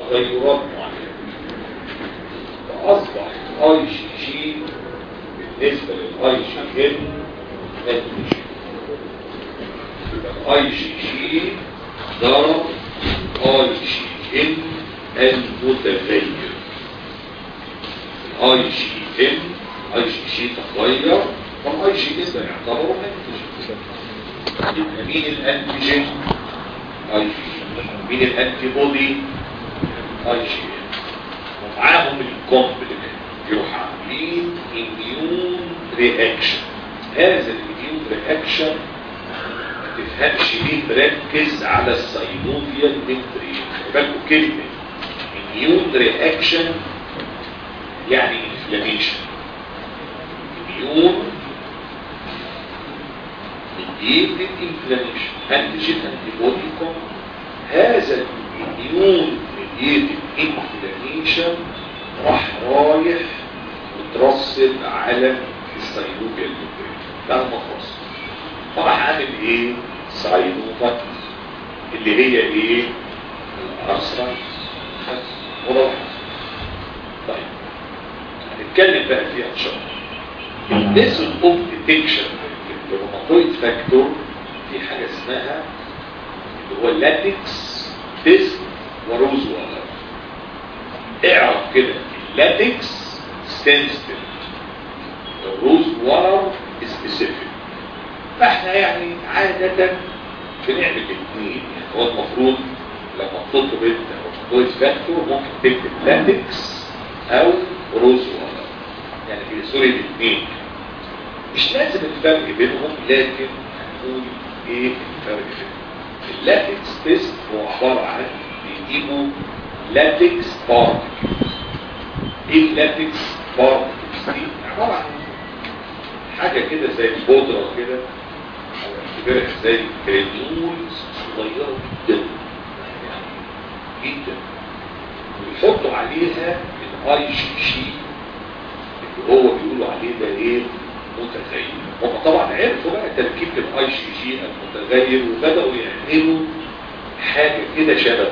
تغيرات معينة فأصبح الاي جي جي بالنسبة للاي جي ان مادوش يبقى الاي جي جي ضرب اي جي ان المتغير الاي جي ان اي جي جي تغير فالاي جي ان ده يعتبر انتيجين يبقى مين الانتيجين اي جي مين الانتي بودي اي جي ان ومعاهم الكومبلمنت يروح عاملين اميون رياكشن هذا الاميون رياكشن ما تفهمش ليه مركز على الساينوفيال ميمبرين بالكم كلمه اميون رياكشن يعني انفلاميشن اميون mediated inflammation antigen antibody هذا الاميون mediated inflammation راح رايح مترسب على السينوفيال ميمبرين ده المخصص فراح عامل ايه ساينوفاتيز اللي هي ايه الارثرايتس وضوح طيب هنتكلم بقى فيها ان شاء الله الميثود اوف ديتكشن الروماتويد فاكتور في حاجه اسمها اللي هو اللاتكس تيست وروز واتر اعرف كده اللاتكس سنسيتيف الروز واتر سبيسيفيك فاحنا يعني عادة بنعمل الاثنين يعني هو المفروض لما تطلب انت روماتويد فاكتور ممكن تكتب لاتكس او روز واتر يعني في سوري الاثنين مش لازم الفرق بينهم لكن هنقول ايه الفرق بينهم اللاتكس تيست هو عبارة عن بيجيبوا لاتكس بارتكلز ايه اللاتكس بارتكلز دي عبارة عن حاجة كده زي البودرة كده او اعتبرها زي كريمولز صغيرة جدا يعني جدا ويحطوا عليها الاي جي جي اللي هو بيقولوا عليه ده ايه متغير هم طبعا عرفوا بقى تركيب الاي جي جي المتغير وبداوا يعملوا حاجه كده شبهه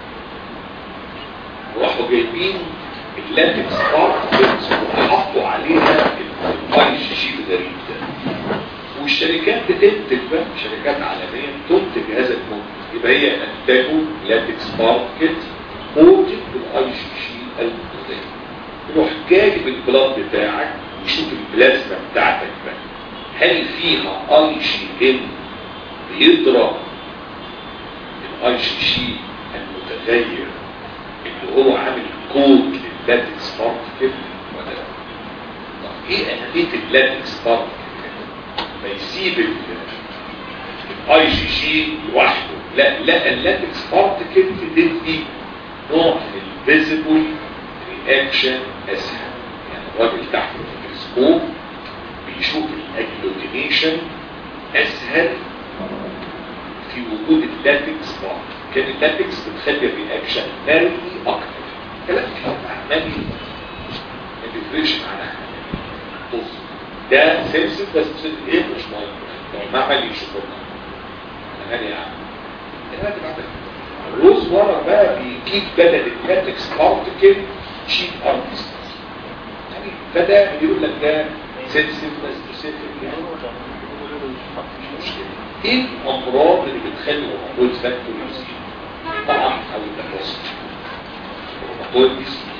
وراحوا جايبين اللاتكس بارتكلز وحطوا عليها الاي جي جي الغريب ده والشركات بتنتج بقى شركات عالميه تنتج هذا المنتج يبقى هي انتجوا لاتكس بارتكلز موجود بالاي جي جي المتغير يروح جايب البلاد بتاعك يشوف البلازما بتاعتك بقى هل فيها اي جي ان بيضرب الاي جي جي المتغير اللي هو عامل كود لللاتكس بارتكل ولا لا؟ طب ايه اهميه اللاتكس بارتكل؟ ما يسيب الاي جي جي لوحده لا لا اللاتكس بارتكل بتدي نوع من الفيزيبل رياكشن اسهل يعني الراجل تحت الميكروسكوب بيشوف الاجلوتينيشن اسهل في وجود اللاتكس بارت كان اللاتكس بتخلي الرياكشن ناري اكتر كلام عمالي ما بيفرقش معانا بص ده سنسيف بس ايه مش مهم لو المعمل يشوفنا انا يا عم الروز ورا بقى بيجيب بدل اللاتكس بارتكل شيت ارتست يعني فده بيقول لك ده سنسيف بس سنسيف يعني مش مشكله ايه الامراض اللي بتخلي الروماتويد فاكتور يزيد طبعا او التكاثر الروماتويد ديسيز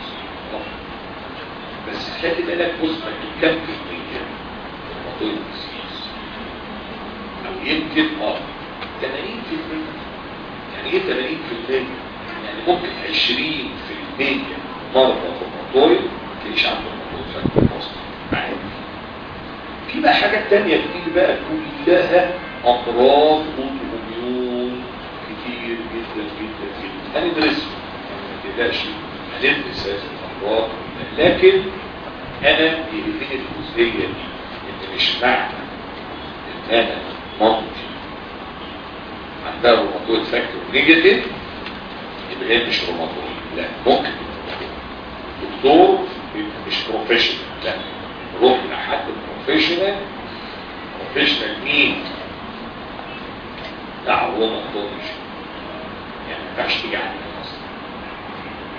بس خلي بالك بص كم في المية الروماتويد ديسيز او يمكن اه 80% يعني ايه 80% يعني ممكن 20% مرضى روماتويد تلاقيش عنده روماتويد فاكتور اصلا عادي في بقى حاجات تانية كتير بقى كلها امراض اوتوميون كتير جدا جدا جدا هندرسها ما تقلقش هندرس هذه الامراض لكن انا يهمني الجزئيه دي ان مش معنى ان انا مامتي عندها روماتويد فاكتور نيجاتيف يبقى هي مش روماتويد لا ممكن الدكتور يبقى مش بروفيشنال لا روح لحد بروفيشنال بروفيشنال مين بتاع روماتولوجي يعني ما ينفعش تيجي عندنا اصلا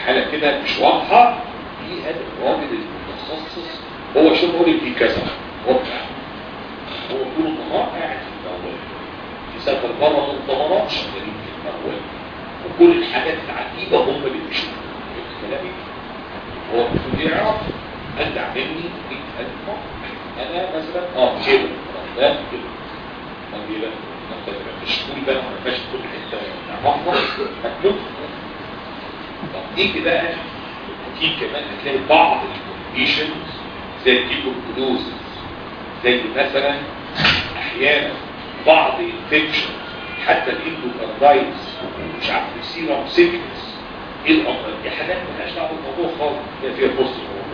حاله كده مش واضحه في هذا الراجل المتخصص هو شوف هو اللي فيه كذا هو بتاع هو طول النهار قاعد في الموال يسافر بره مؤتمرات شغالين في الموال وكل الحاجات العجيبه هم اللي بيشوفوا كلامي هو المفروض يعرف ادع مني 100000 مرة انا مثلا اه كده ده كده ما دي بقى انت مش كل بقى ما فيهاش كل حته محفظ مكتوب طب نيجي بقى في كمان هتلاقي بعض الكونديشنز زي التيبوكلوزز زي مثلا احيانا بعض الانفكشن حتى الاندوكاردايتس مش عارف السيرم سيكنس ايه الامراض دي حاجات مالهاش دعوه بالموضوع خالص هي فيها بوست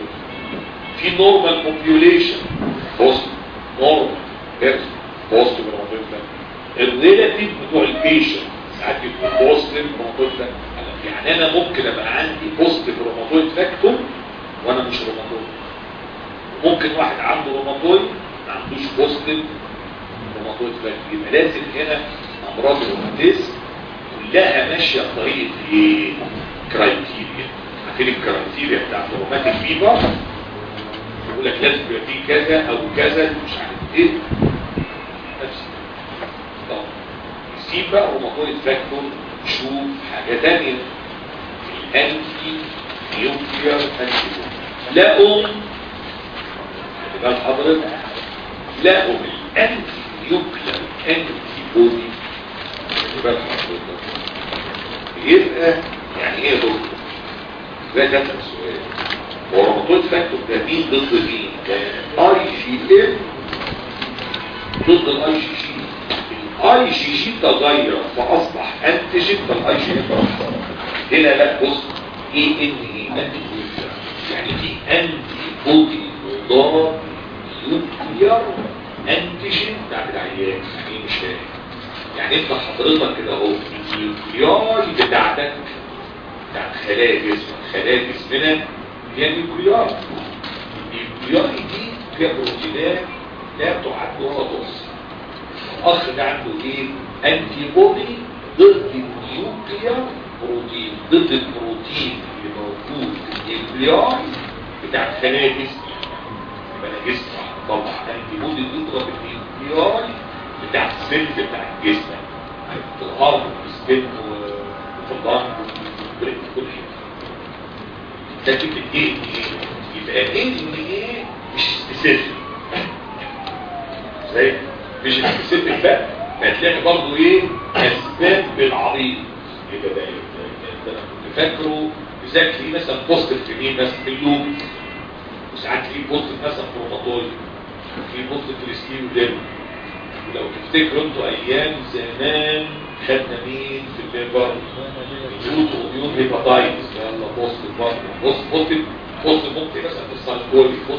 في نورمال بوبيوليشن بوست نورمال بيرسون بوست بروماتويد الريلاتيف بتوع البيشنت ساعات يكون بوست بروماتويد يعني انا ممكن ابقى عندي بوست بروماتويد فاكتور وانا مش روماتويد ممكن واحد عنده روماتويد ما عندوش بوست روماتويد فاكتور يبقى لازم هنا امراض الروماتيزم كلها ماشيه بطريقه ايه كرايتيريا عارفين الكرايتيريا بتاعت الروماتيك فيبر يقول لك لازم يبقى فيه كذا او كذا مش عارف ايه نفس طب يسيب بقى روماتويد فاكتور نشوف حاجه ثانيه الانتي نيوكلير انتي لقوا خلي بال حضرتك لقوا الانتي نيوكلير انتي بودي خلي بال حضرتك يبقى يعني ايه دكتور ده ده السؤال هو روماتويد فاكتور ده مين ضد مين اي جي ام ضد الاي جي جي الاي جي جي تغير فاصبح انتيجين فالاي جي ام هنا لا بص اي ان اي انتي يعني في انتي بودي مضاد نيوكلير انتيجين بتاع العيان يعني مش فاهم يعني انت حضرتك كده اهو النيوكلياي بتاعتك بتاعت خلايا جسمك خلايا جسمنا هي النيوكلياي النيوكلياي دي فيها بروتينات لا تعد ولا تحصى الاخ ده عنده ايه انتي بودي ضد النيوكليار بروتين ضد البروتين اللي موجود في النيوكلياي بتاع خلايا جسمي يبقى انا جسمي طبعا انتي بودي تضرب النيوكلياي بتاع السيل بتاع الجسم في الارض وفي السكن وفي الظهر وفي كل حته ده فكره ايه يبقى ايه ان ايه مش سبيسيفيك زي مش سبيسيفيك بقى هتلاقي برضه ايه اسباب بالعريض يبقى ده ده انا كنت فاكره بالذات في مثلا بوستر في مين مثلا في اللوب وساعات في بوستر مثلا في الروماتويد في بوستر في السكيو لو تفتكروا انتوا ايام زمان خدنا مين في الليبر يوت وميون هيباتايتس يلا بوست برضه بوست بوست بوست ممكن مثلا في السالكولي بوست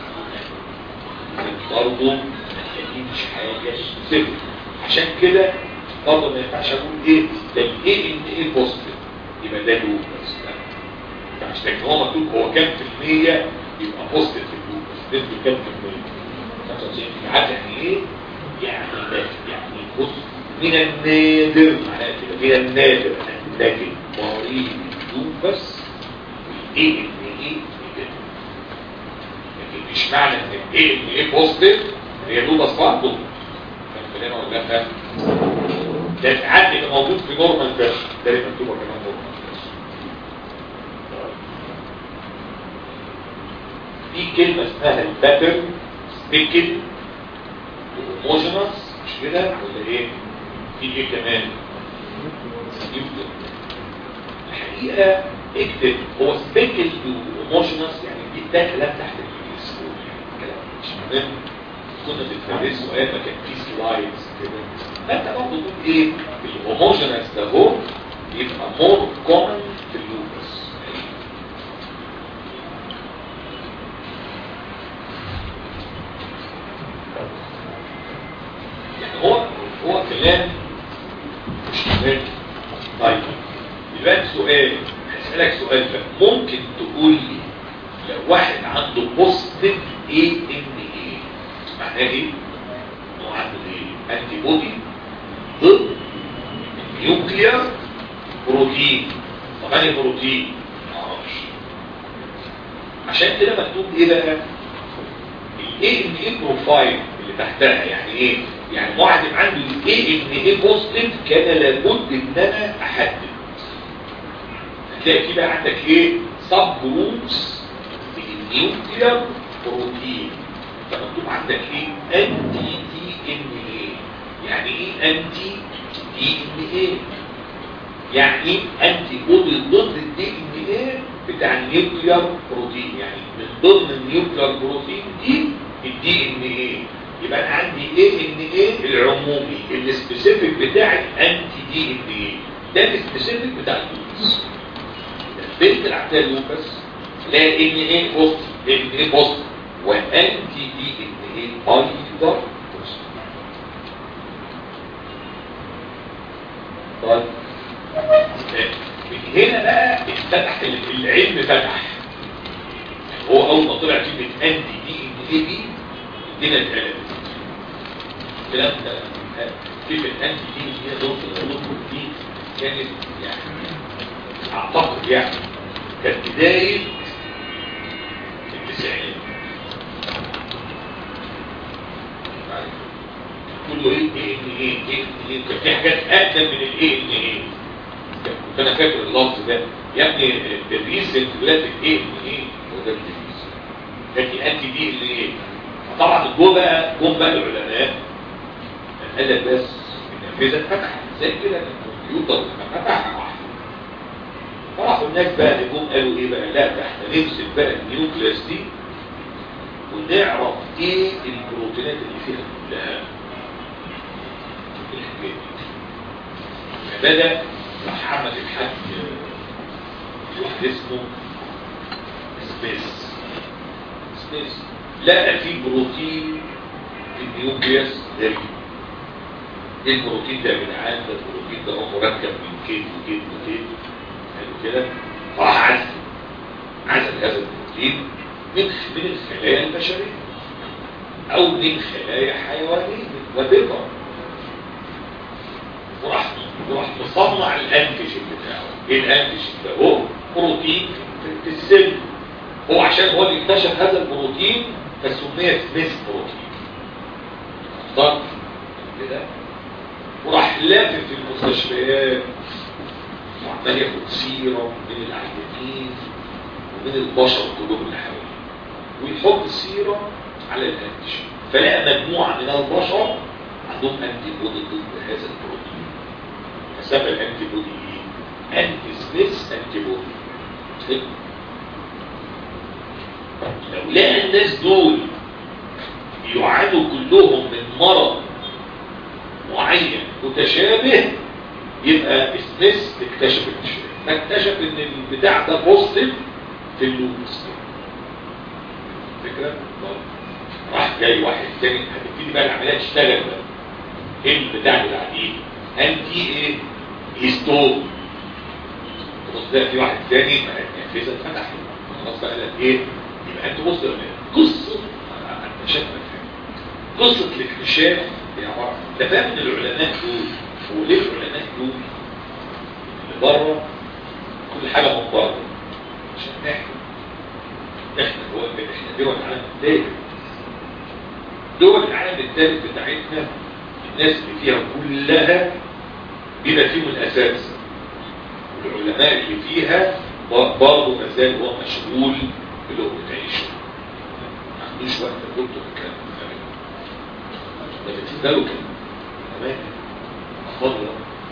برضه دي مش حاجه صفر عشان كده برضه ما ينفعش اقول ايه ده ايه ان ايه بوست يبقى ده لوب بس لا مش لكن هو مكتوب هو كام في المية يبقى بوست في اللوب بس نسبه كام في المية 95% عارف يعني ايه يعني يعني بص من النادر معناها كده من النادر لكن مريض بس ايه ان ايه كده لكن مش معنى ان ايه ان ايه بوزيتيف هي لوبس برضه فاهم كلامي ولا لا ده ساعات يبقى موجود في نورمال بس ده اللي مكتوبه كمان نورمال بس في كلمه اسمها الباترن سبيكل هوموجينس مش كده ولا ايه في ايه كمان يبدأ الحقيقة اكتب هو سبيكل هوموجينس يعني دي ده كلام تحت السكول يعني كلام مش مهم كنا بنتدرسه ايام ما كان في سلايدز كده فانت برضه تقول ايه الهوموجينس ده هو يبقى مور كومن في اللوبس هو هو كلام مش مهم طيب يبقى سؤال هسألك سؤال بقى ممكن تقول لي لو واحد عنده بوستيف اي ان اي معناه ايه؟ هو عنده ايه؟ انتي بودي ضد نيوكلير بروتين طب انهي بروتين؟ عشان كده مكتوب ايه بقى الاي ان ايه بروفايل اللي تحتها يعني ايه يعني معدم عنده الاي ان ايه بوزيتيف كان لابد ان انا احدد هتلاقي في بقى عندك ايه سب جروبس النيوكلير بروتين فمكتوب عندك ايه انتي دي ان ايه يعني ايه انتي دي ان ايه يعني انتي بودي ضد الدي ان ايه بتاع النيوكلير بروتين يعني من ضمن النيوكلير بروتين دي الدي ان ايه يبقى انا عندي ايه ان ايه العمومي السبيسيفيك بتاع الانتي دي ان ايه ده السبيسيفيك بتاع اللوبس البنت اللي عندها لوبس لا ان ايه بوست ان ايه بوست وانتي دي ان ايه ايضا بوست طيب من هنا بقى اتفتح العلم فتح هو اول ما طلع كلمه انتي دي ان ايه دي الدنيا اتقلبت الكلام ده كلمه انتي دي ان هي دور دي كانت يعني اعتقد يعني كانت بدايه التسعينات كله ايه ايه ايه ايه ايه كان في حاجات اقدم من الايه ان ايه كنت انا فاكر اللفظ ده يا ابني الريسنت جرافيك ايه ان ايه هو ده الريس كان في انتي دي ان ايه طبعا جوه بقى جم بقى العلماء قال لك بس النافذه اتفتحت زي كده الكمبيوتر لما فتح فراحوا الناس بقى اللي جم قالوا ايه بقى لا ده احنا نمسك بقى النيوكليس دي ونعرف ايه البروتينات اللي فيها كلها الحاجات دي بدأ راح عمل الحاج واحد اسمه سبيس سبيس لقى في بروتين في النيوكليس غريب ايه البروتين ده يا جدعان ده البروتين ده هو مركب من كيد وكيد وكيد حلو كده فراح عزل عزل هذا البروتين من من الخلايا البشريه او من خلايا حيوانيه وتبقى وراح وراح مصنع الانتيجين بتاعه ايه الانتيجين ده هو بروتين في السن هو عشان هو اللي اكتشف هذا البروتين فسمي سميث بروتين اختار كده وراح لافف في المستشفيات وعمال ياخد سيرة من العيانين ومن البشر كلهم اللي حواليه ويحط سيرة على الانتيجين فلقى مجموعة من البشر عندهم انتي بودي ضد هذا البروتين فسمى الانتي بودي ايه؟ انتي سميث انتي بودي لو لقى الناس دول بيعانوا كلهم من مرض معين متشابه يبقى سميث اكتشف التشابه فاكتشف ان البتاع ده بوزيتيف في اللوبس فكرة؟ راح جاي واحد تاني هتبتدي بقى العملية تشتغل بقى ايه البتاع اللي بعديه انتي ايه هيستون تبص ده في واحد تاني النافذة اتفتحت خلاص بقى قالت ايه يبقى انت بص قصة انا شايف قصة الاكتشاف هي عبارة ده فاهم ان العلماء دول وليه العلماء دول اللي بره كل حاجة من بره عشان احنا احنا هو احنا دول العالم الثالث دول العالم الثالث بتاعتنا الناس اللي فيها كلها بما فيهم الاساس والعلماء اللي فيها برضه ما زال هو مشغول بلقمة عيشه ما عندوش وقت دكتور الكلام ده بالنسبه له كان تمام اتفضل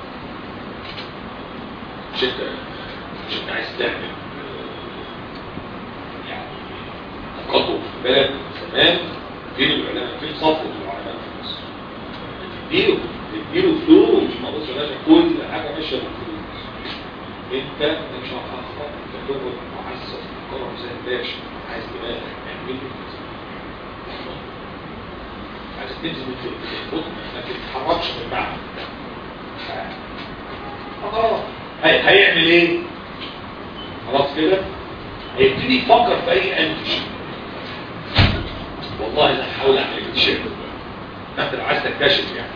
مش انت مش انت عايز تعمل يعني تقدم في البلد زمان فين العلماء فين صفوة العلماء في مصر تديله تديله فلوس ما بص يا كل حاجه ماشيه بالفلوس انت انت مش هتخسر انت تقعد معسر كرم زي الباشا عايز دماغك اعمل لي عايز تنزل من البطن ما تتحركش من المعنى خلاص هيعمل ايه خلاص كده هيبتدي يفكر في اي انتج والله انا هحاول اعمل اكتشاف انت لو عايز تكتشف يعني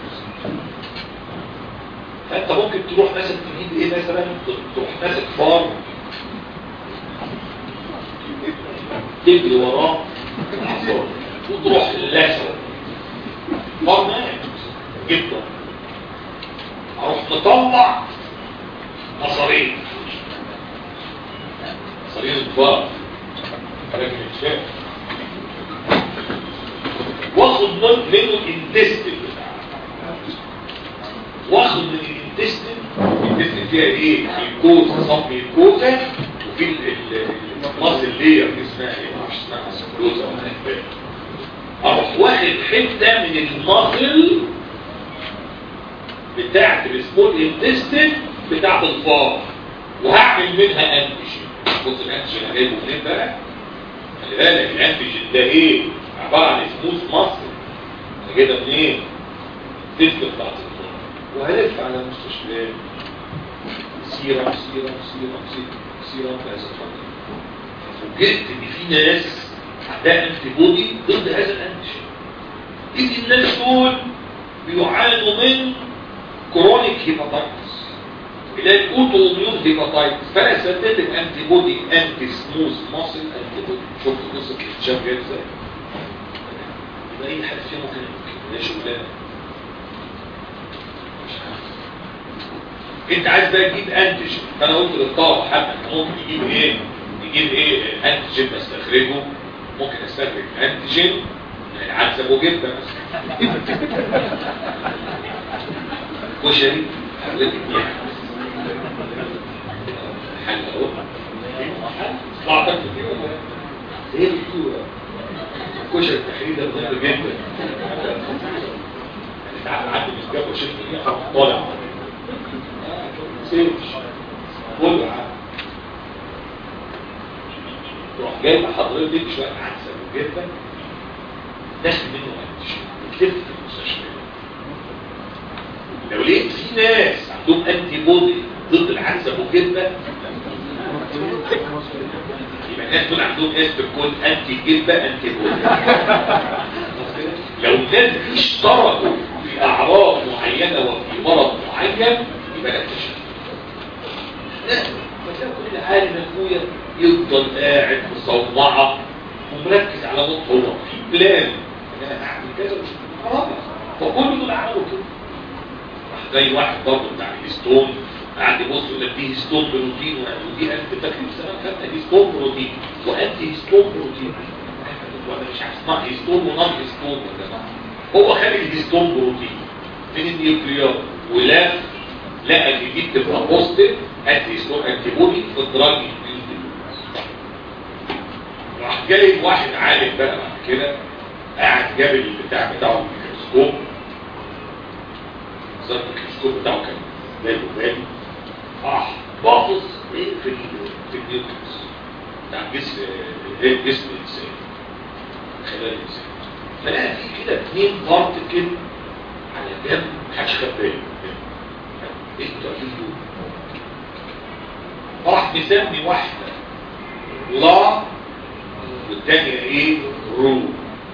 فانت ممكن تروح مثلا تجيب ايه مثلا تروح ماسك فار تجري وراه الحصان وتروح لسه فرمان جدا اروح مطلع مصارين مصارين الكبار لكن مش فاهم واخد من- منه الانتستين واخد من الانتستين الانتستين فيها ايه الكوزا صب الكوزا وفي ال- ال- المصل اللي هي اسمها ايه معرفش اسمها سكلوزا ولا إيه. اروح واخد حته من المصل بتاعت السمول انتستين بتاعت الفار وهعمل منها انتيجين بص الانتيجين انا جايبه منين بقى خلي بالك الانتيجين ده ايه عباره عن سموث مصل انا جايبها منين التست بتاعت الفار وهلف على المستشفيات سيرم سيرم سيرم سيرم سيرم في هذا الفتره فوجئت ان في ناس عندها انتي بودي ضد هذا الانتيجين اذا الناس دول بيعانوا من كرونيك هيباتايتس الى الاوتو اميون هيباتايتس فانا سددت انتي بودي انتي سموث ماسل انتي بودي شفت قصه الشاب جاي ازاي يبقى اي حد فيهم ممكن يلاقي شغلانه مش عارف. انت عايز بقى تجيب انتيجين فانا قلت للطلبه حتى إحنا ممكن يجيب ايه يجيب ايه انتيجين بستخرجه ممكن استخرج انتيجين من العدس ابو جبه مثلا كشري حضرتك يعني حل اهو طلعتك في اليوم ايه الدكتوره كشري التحرير ده مهم جدا يعني تعال عدي من الجبهه وشفت ايه طالع سيرش كله عادي تروح جايب حضرتك شويه عدسه جدا داخل منه انتيجين وتلف في المستشفى لو لقيت في ناس عندهم انتي بودي ضد العدسه ابو جبه يبقى الناس دول عندهم ناس بتكون انتي جبه انتي بودي لو الناس دي اشتركوا في اعراض معينه وفي مرض معين يبقى ده اكتشاف فتلاقي كل عالم اخويا يفضل قاعد مصوعه ومركز على نقطه هو في بلان ان انا هعمل كذا مش خلاص فكل دول عملوا كده زي واحد برضه بتاع الهيستون قاعد يبص يقول لك دي هيستون بروتين ودي انت فاكر زمان خدنا هيستون بروتين وانتي هيستون بروتين وانا مش عارف اسمها هيستون ونون هيستون يا جماعه هو خد الهيستون بروتين من النيوكليار ولا لقى ان دي بتبقى بوزيتيف انتي هيستون انتي بودي في الدراج راح جايب واحد عالم بقى بعد كده قاعد جاب البتاع بتاعه الميكروسكوب صار الميكروسكوب بتاعه كان جايبه بالي راح باصص ايه في ال في النيوكليوس بتاع جسم جسم الانسان خلال الانسان فلقى في كده اثنين بارتكل على جنب محدش خد باله ايه التعليم دول راح مسمي واحده لا والثانيه ايه رو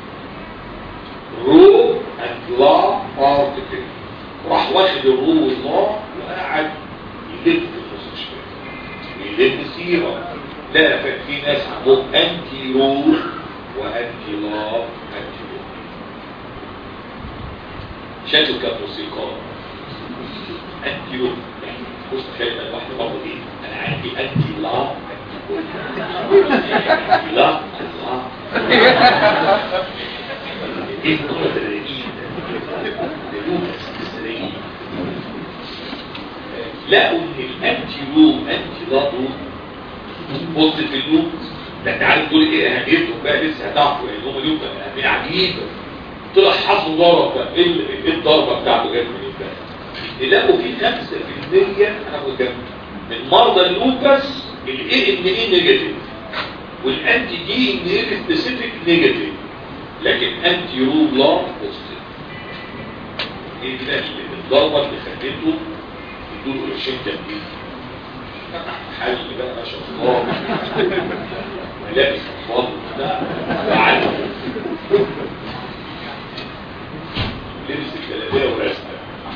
رو اند لا بارتكل راح واخد الرو والله وقعد يلف في المستشفى ويلف سيرة لا في ناس عندهم انتي رو وانتي لا انتي رو شكله كان موسيقار انتي رو يعني بص تخيل بقى واحده برضه ايه انا عندي انتي لا انتي لا الله ايه النقطه الرئيسيه ده لوكاس الاسرائيلي لقوا ان الانتي لوم انتي لابو بص في اللوم ده انت عارف دول ايه اهميتهم بقى لسه هتعرفوا يعني هم ليهم اهميه عجيبه طلع حصل ضرب بقى ايه ال- إيه الضربه بتاعته جت من ايه لقوا في 5% انا قدام من مرضى اللوبس الاي ان اي نيجاتيف والانتي دي ان اي سبيسيفيك نيجاتيف لكن انتي رو لا بوزيتيف ايه كده الضربه اللي خليته يدور قرشين جنبيه فتح محل بقى ما شاء الله ملابس اطفال وبتاع وقعد لبس الجلابيه ورسمه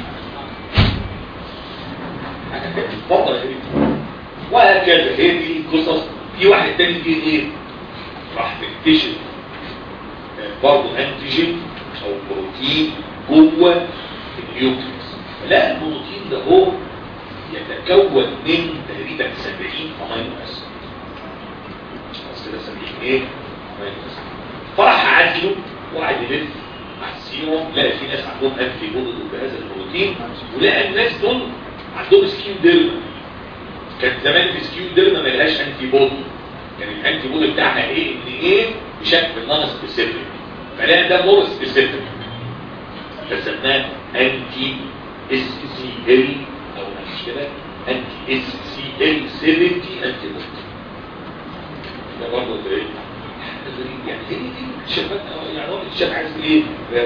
حاجه كانت فتره هي وهكذا هي دي القصص في واحد تاني فيه ايه راح تكتشف برضه انتيجين او بروتين جوه النيوكليس فلا البروتين ده هو يتكون من تقريبا 70 امينو اسيد بس كده 70 ايه امينو اسيد فراح عدله وقعد يلف على السيروم لقى في ناس عندهم انتي بودي ضد هذا البروتين ولقى الناس دول عندهم سكيو ديرما كان زمان في سكيو ديرما ملهاش انتي بودي كان الانتي بودي بتاعها ايه ان ايه بشكل نون سبيسيفيك فلا ده مور سبيسيفيك فسماه انتي اس سي ال او مش كده انتي اس سي ال 70 انتي بودي ده برضه ايه يعني هي دي اكتشافات يعني هو الاكتشاف عايز ايه؟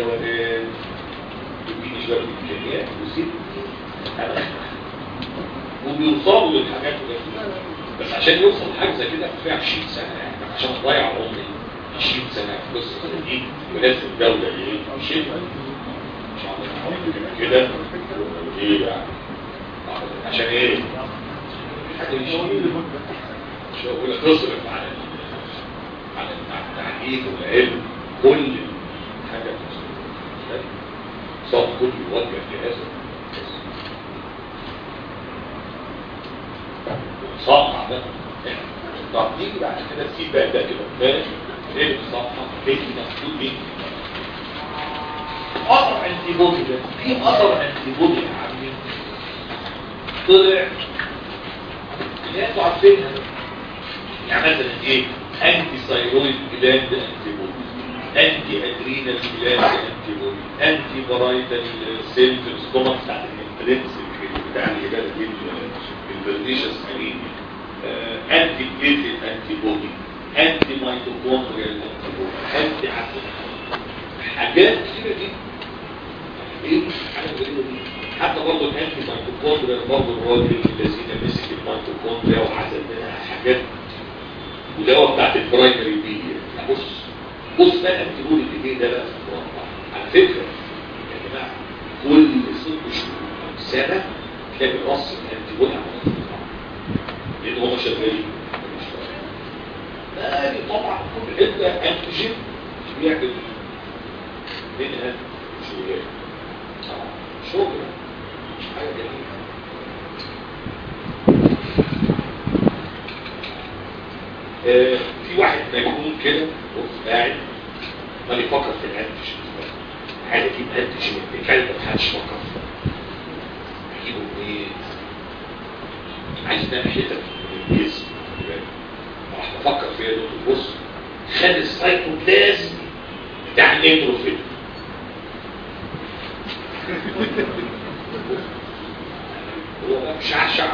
يديني شويه امكانيات ويسيب وبيوصلوا للحاجات دي بس عشان يوصل لحاجه زي كده في 20 سنه يعني عشان اضيع عمري 20 سنه في قصه دي ولازم الدوله ايه تشيلها مش عارف كده ايه يعني عشان ايه؟ حد يشيل مش هقول لك اصرف على على التعليم والعلم كل حاجه صوت كل يوجه لهذا صفحة بقى طب نيجي بعد كده تسيب بقى ده كده فاهم ايه الصفحة ليه مكتوب مين اثر انتي بودي ده في اثر انتي بودي يا عمي طلع اللي انتوا عارفينها يعني مثلا ايه انتي ثايرويد جلاند انتي بودي انتي ادرينال جلاند انتي بودي انتي برايتال سيل في الستومك بتاعت الانفلونزا بتاع الجبال دي البرديشس انيميا انتي بليتد انتي بودي انتي ميتوكوندريال انتي بودي انتي عسل حاجات كتيره دي ايه حاجه غريبه دي حتى برضه الانتي ميتوكوندريال برضه الراجل الذين مسك الميتوكوندريا وعزل منها حاجات ودواء بتاعت البرايمري بي بص بص بقى انتي بودي اللي جه ده بقى على فكره يا جماعه كل ست شهور او سنه تلاقي الرص الانتي بودي عمال لان هم شغالين لا دي طبعا كل حته انتيجين بيعمل منها شويات شغل مش حاجه جميله آه في واحد مجنون كده بص قاعد ما يفكر في الانتيجين عايز اجيب انتيجين الكلب ما حدش فكر فيه اجيبه منين عايز نعمل حتت من الجسم راح بفكر فيها دول بص خد السايتوبلازم بتاع النيتروفيل هو بقى مشعشع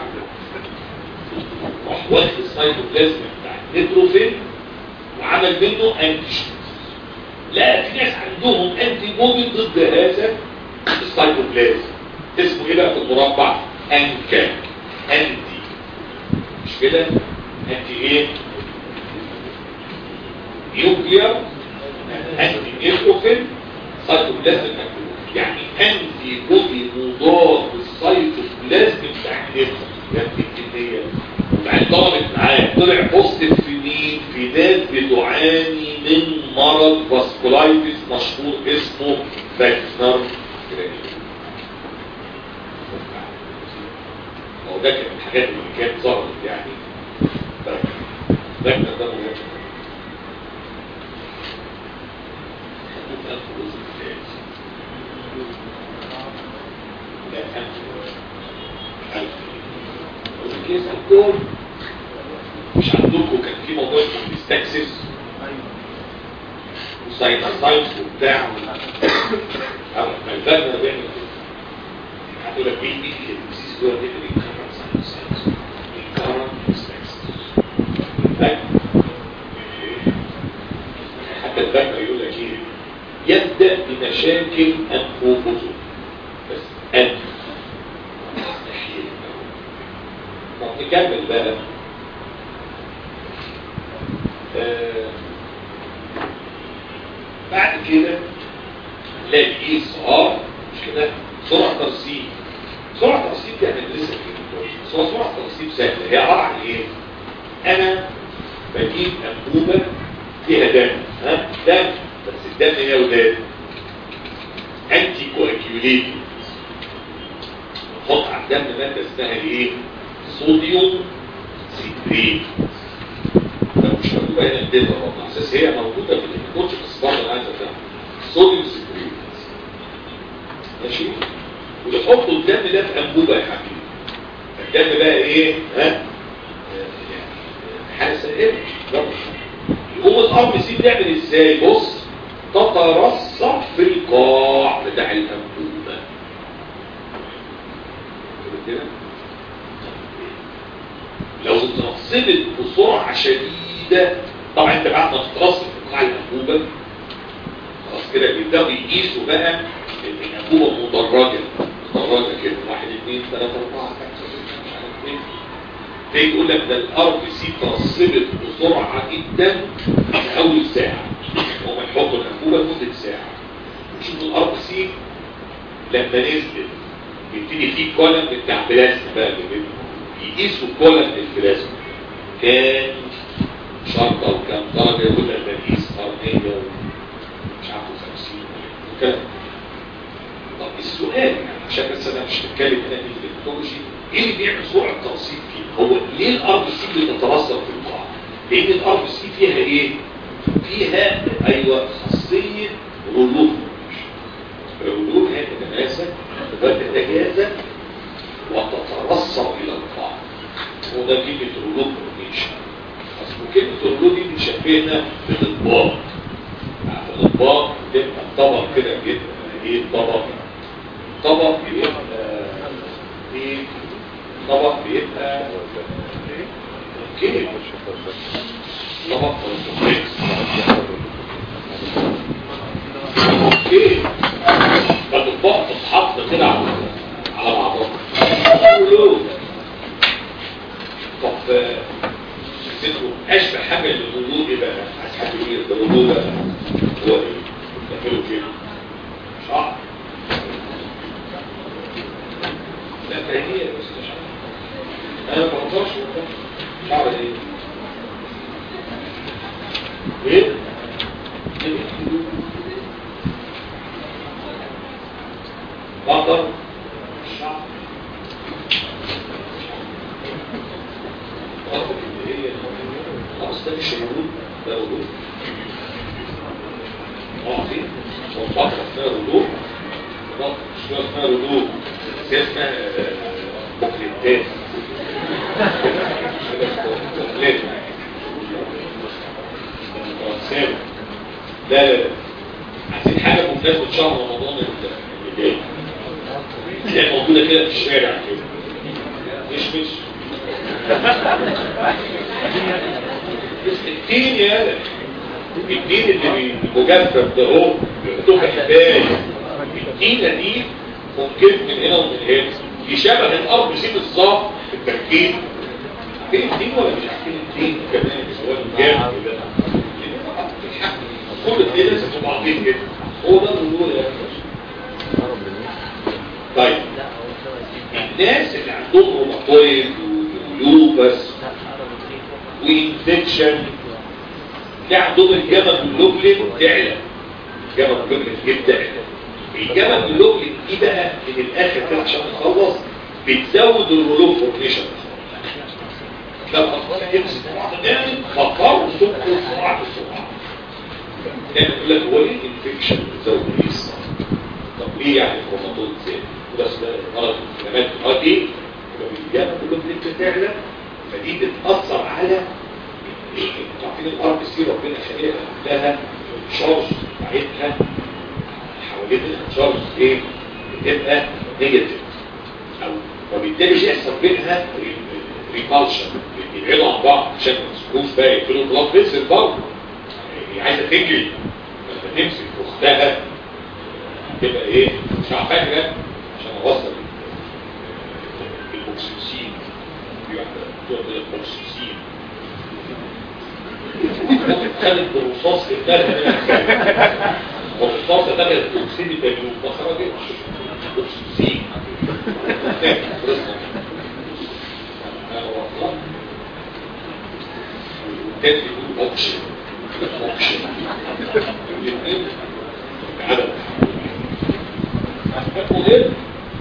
راح واخد السايتوبلازم بتاع النيتروفيل وعمل منه انتيجين لا في ناس عندهم انتي بودي ضد هذا السايتوبلازم اسمه ايه بقى في المربع انكا انتي مش كده انتي ايه نيوكلير انتي نيتروفيل سايتوبلازم يعني انتي بودي مضاد للسايتوبلازم بتاع النيتروفيل يعني الكميه وبعدين ضربت معاه طلع بوزيتيف في مين في ناس بتعاني من مرض فاسكولايتس مشهور اسمه فاكنر هو ده كان الحاجات اللي كانت ظهرت يعني فاكنر ده مهم خدوه في ألف جزء الثالث لا ألف ألف الكيس الكل مش عندكم كان في موضوع اسمه بيستكسس وساينسايتس وبتاع فالفرق بين هتقول لك ايه دي الديزيز دول دي اللي بيتكرر ساينسايتس بيتكرر بيستكسس حتى الفرق يقول لك ايه يبدا بمشاكل انفوفوزو بس انف مستحيل طب نكمل بقى آه بعد كده نلاقي ايه صغار مش كده سرعه ترسيب سرعه ترسيب دي هندرسها في بس هو سرعه ترسيب سهله هي عباره عن ايه انا بجيب انبوبه فيها دم ها دم بس الدم هي ولاد انتي كواكيوليتد نحط على الدم ماده اسمها ايه صوديوم سيتريت لو مش مكتوبه هنا الدم على اساس هي موجوده في الكوتش بس برضه انا عايز افهم صوديوم سيتريت ماشي ويحطوا الدم ده في انبوبه يا حبيبي الدم بقى ايه ها حاجه سهله يقوم الارض سي بتعمل ازاي بص تترسب في القاع بتاع الانبوبه كده لو اترسبت بسرعه شديده طبعا انت بعد ما تترسب في قاع الانبوبه خلاص كده بيبداوا يقيسوا بقى الانبوبه مدرجه مدرجه كده واحد اثنين ثلاثه اربعه خمسه سته مش عارف ايه تيجي يقول لك ده الار بي سي ترسبت بسرعه جدا في اول ساعه هم يحطوا الانبوبه لمده ساعه وشوف الار بي سي لما نزلت يبتدي فيه كولم بتاع بلازما بقى اللي يقيسوا كولم البلازما كان شرطه وكام درجه يقول لك ده نقيس قرنيه مش عارف 50 وكده طب السؤال يعني عشان بس انا مش بتكلم هنا في الانتولوجي ايه اللي بيعمل سرعه ترسيب فيه هو ليه الارض سي بتترسب في القاع لان الارض سي فيها ايه فيها ايوه خاصيه رولوف الرولوف هي تتماسك وتتجاذب وتترسب الى القاع هو ده كلمه رولوف فورميشن اصل كلمه رولوف دي بتشبهنا بالاطباق الاطباق بتبقى طبق كده بيبقى ايه طبق طبق بيبقى ايه طبق بيبقى كيف طبق كومبلكس اوكي فالاطباق تتحط كده على على بعضها طب تذكروا اشبه حاجه للوضوء ايه بقى عايز حد يقول ده الوضوء بقى هو ايه تعملوا كده صح لا فهي بس مش عارف انا ما بقدرش مش عارف ايه ايه بقدر مش عارف خلاص ده مش موجود ده وضوء واضحين والبقرة اسمها وضوء البقرة مش اسمها وضوء بس هي اسمها بوكليتات لا لا لا عايزين حاجة بمناسبة شهر رمضان اللي جاي تلاقي موجودة كده في الشارع كده مش مش بس الدين يا الدين اللي مجفف ده هو بيحطوه في حبايه الدينه دي ممكن من هنا ومن هنا يشبه الارض زي بالظبط في التركيب عارفين الدين ولا مش عارفين الدين كمان سواء جامد كده كل الدين لازم في بعضين كده هو ده الوضوء يا طيب الناس اللي عندهم روماتويد ولوبس وانفكشن ده عندهم الجبل اللوبلين تعلى الجبل اللوبلين جدا الجبل اللوبلين دي بقى من الاخر كده عشان نخلص بتزود الرولوب فورميشن لما الاطفال يمسك بعض جامد فكروا سكر سرعه السرعه يعني يقول لك هو ليه الانفكشن بتزود الريس طب ليه يعني الروماتويد زي بس ده مرض الانفلامات اه دي يبقى الجبل اللوبلين بتعلى فدي بتاثر على عارفين الارض بي ربنا خليها لها شارج بتاعتها حوالين الشارج ايه بتبقى نيجاتيف او وبالتالي مش يحصل بينها ريبالشن بيبعدوا عن بعض عشان ما تسكوش بقى يقفلوا البلاط بينزل برضه هي عايزه تجري لما تمسك اختها تبقى ايه مش عارفه فاكره عشان اوصل الاكسجين في واحده بتقول الاكسجين خدت بالرصاص في الدم والرصاصة دخلت توكسين الدجوب ما خرجتش توكسين والتاني بيقول اوكشن اوبشن عدد المهم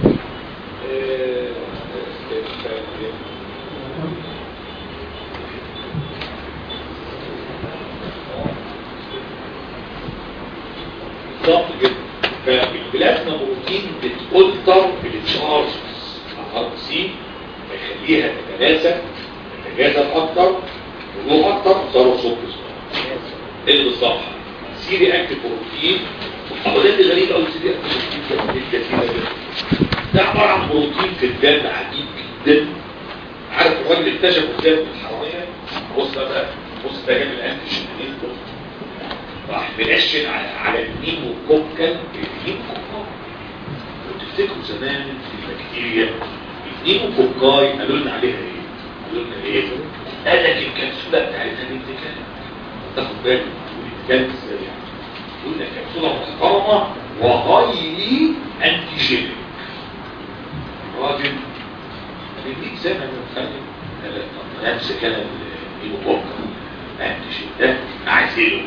بالظبط كده فالبلازما بروتين بتألتر التشارجز على الار سي فيخليها تتناسب تتجاذب اكتر وضوء اكتر وصاروا صوت اللي بالظبط سي رياكتيف بروتين هو ده اللي غريب قوي سي رياكتيف بروتين ده كده ده عباره عن بروتين في الدم عجيب جدا عارف الراجل اللي اكتشفه ازاي في الحراميه بص بقى بص ده جاب الانتيجين منين راح منشن على على النيم والكوكل النيم والكوكاي لو تفتكروا زمان في البكتيريا النيم والكوكاي قالوا لنا عليها ايه؟ قالوا لنا ايه؟ قال لك الكبسوله بتاعتها بنت كلب تاخد بالك بتتكلم ازاي يعني يقول لك كبسوله محترمه وغير انتيجينيك راجل بيديك زي ما بنتكلم نفس كلام النيموكوكا انتيجين ده اعزله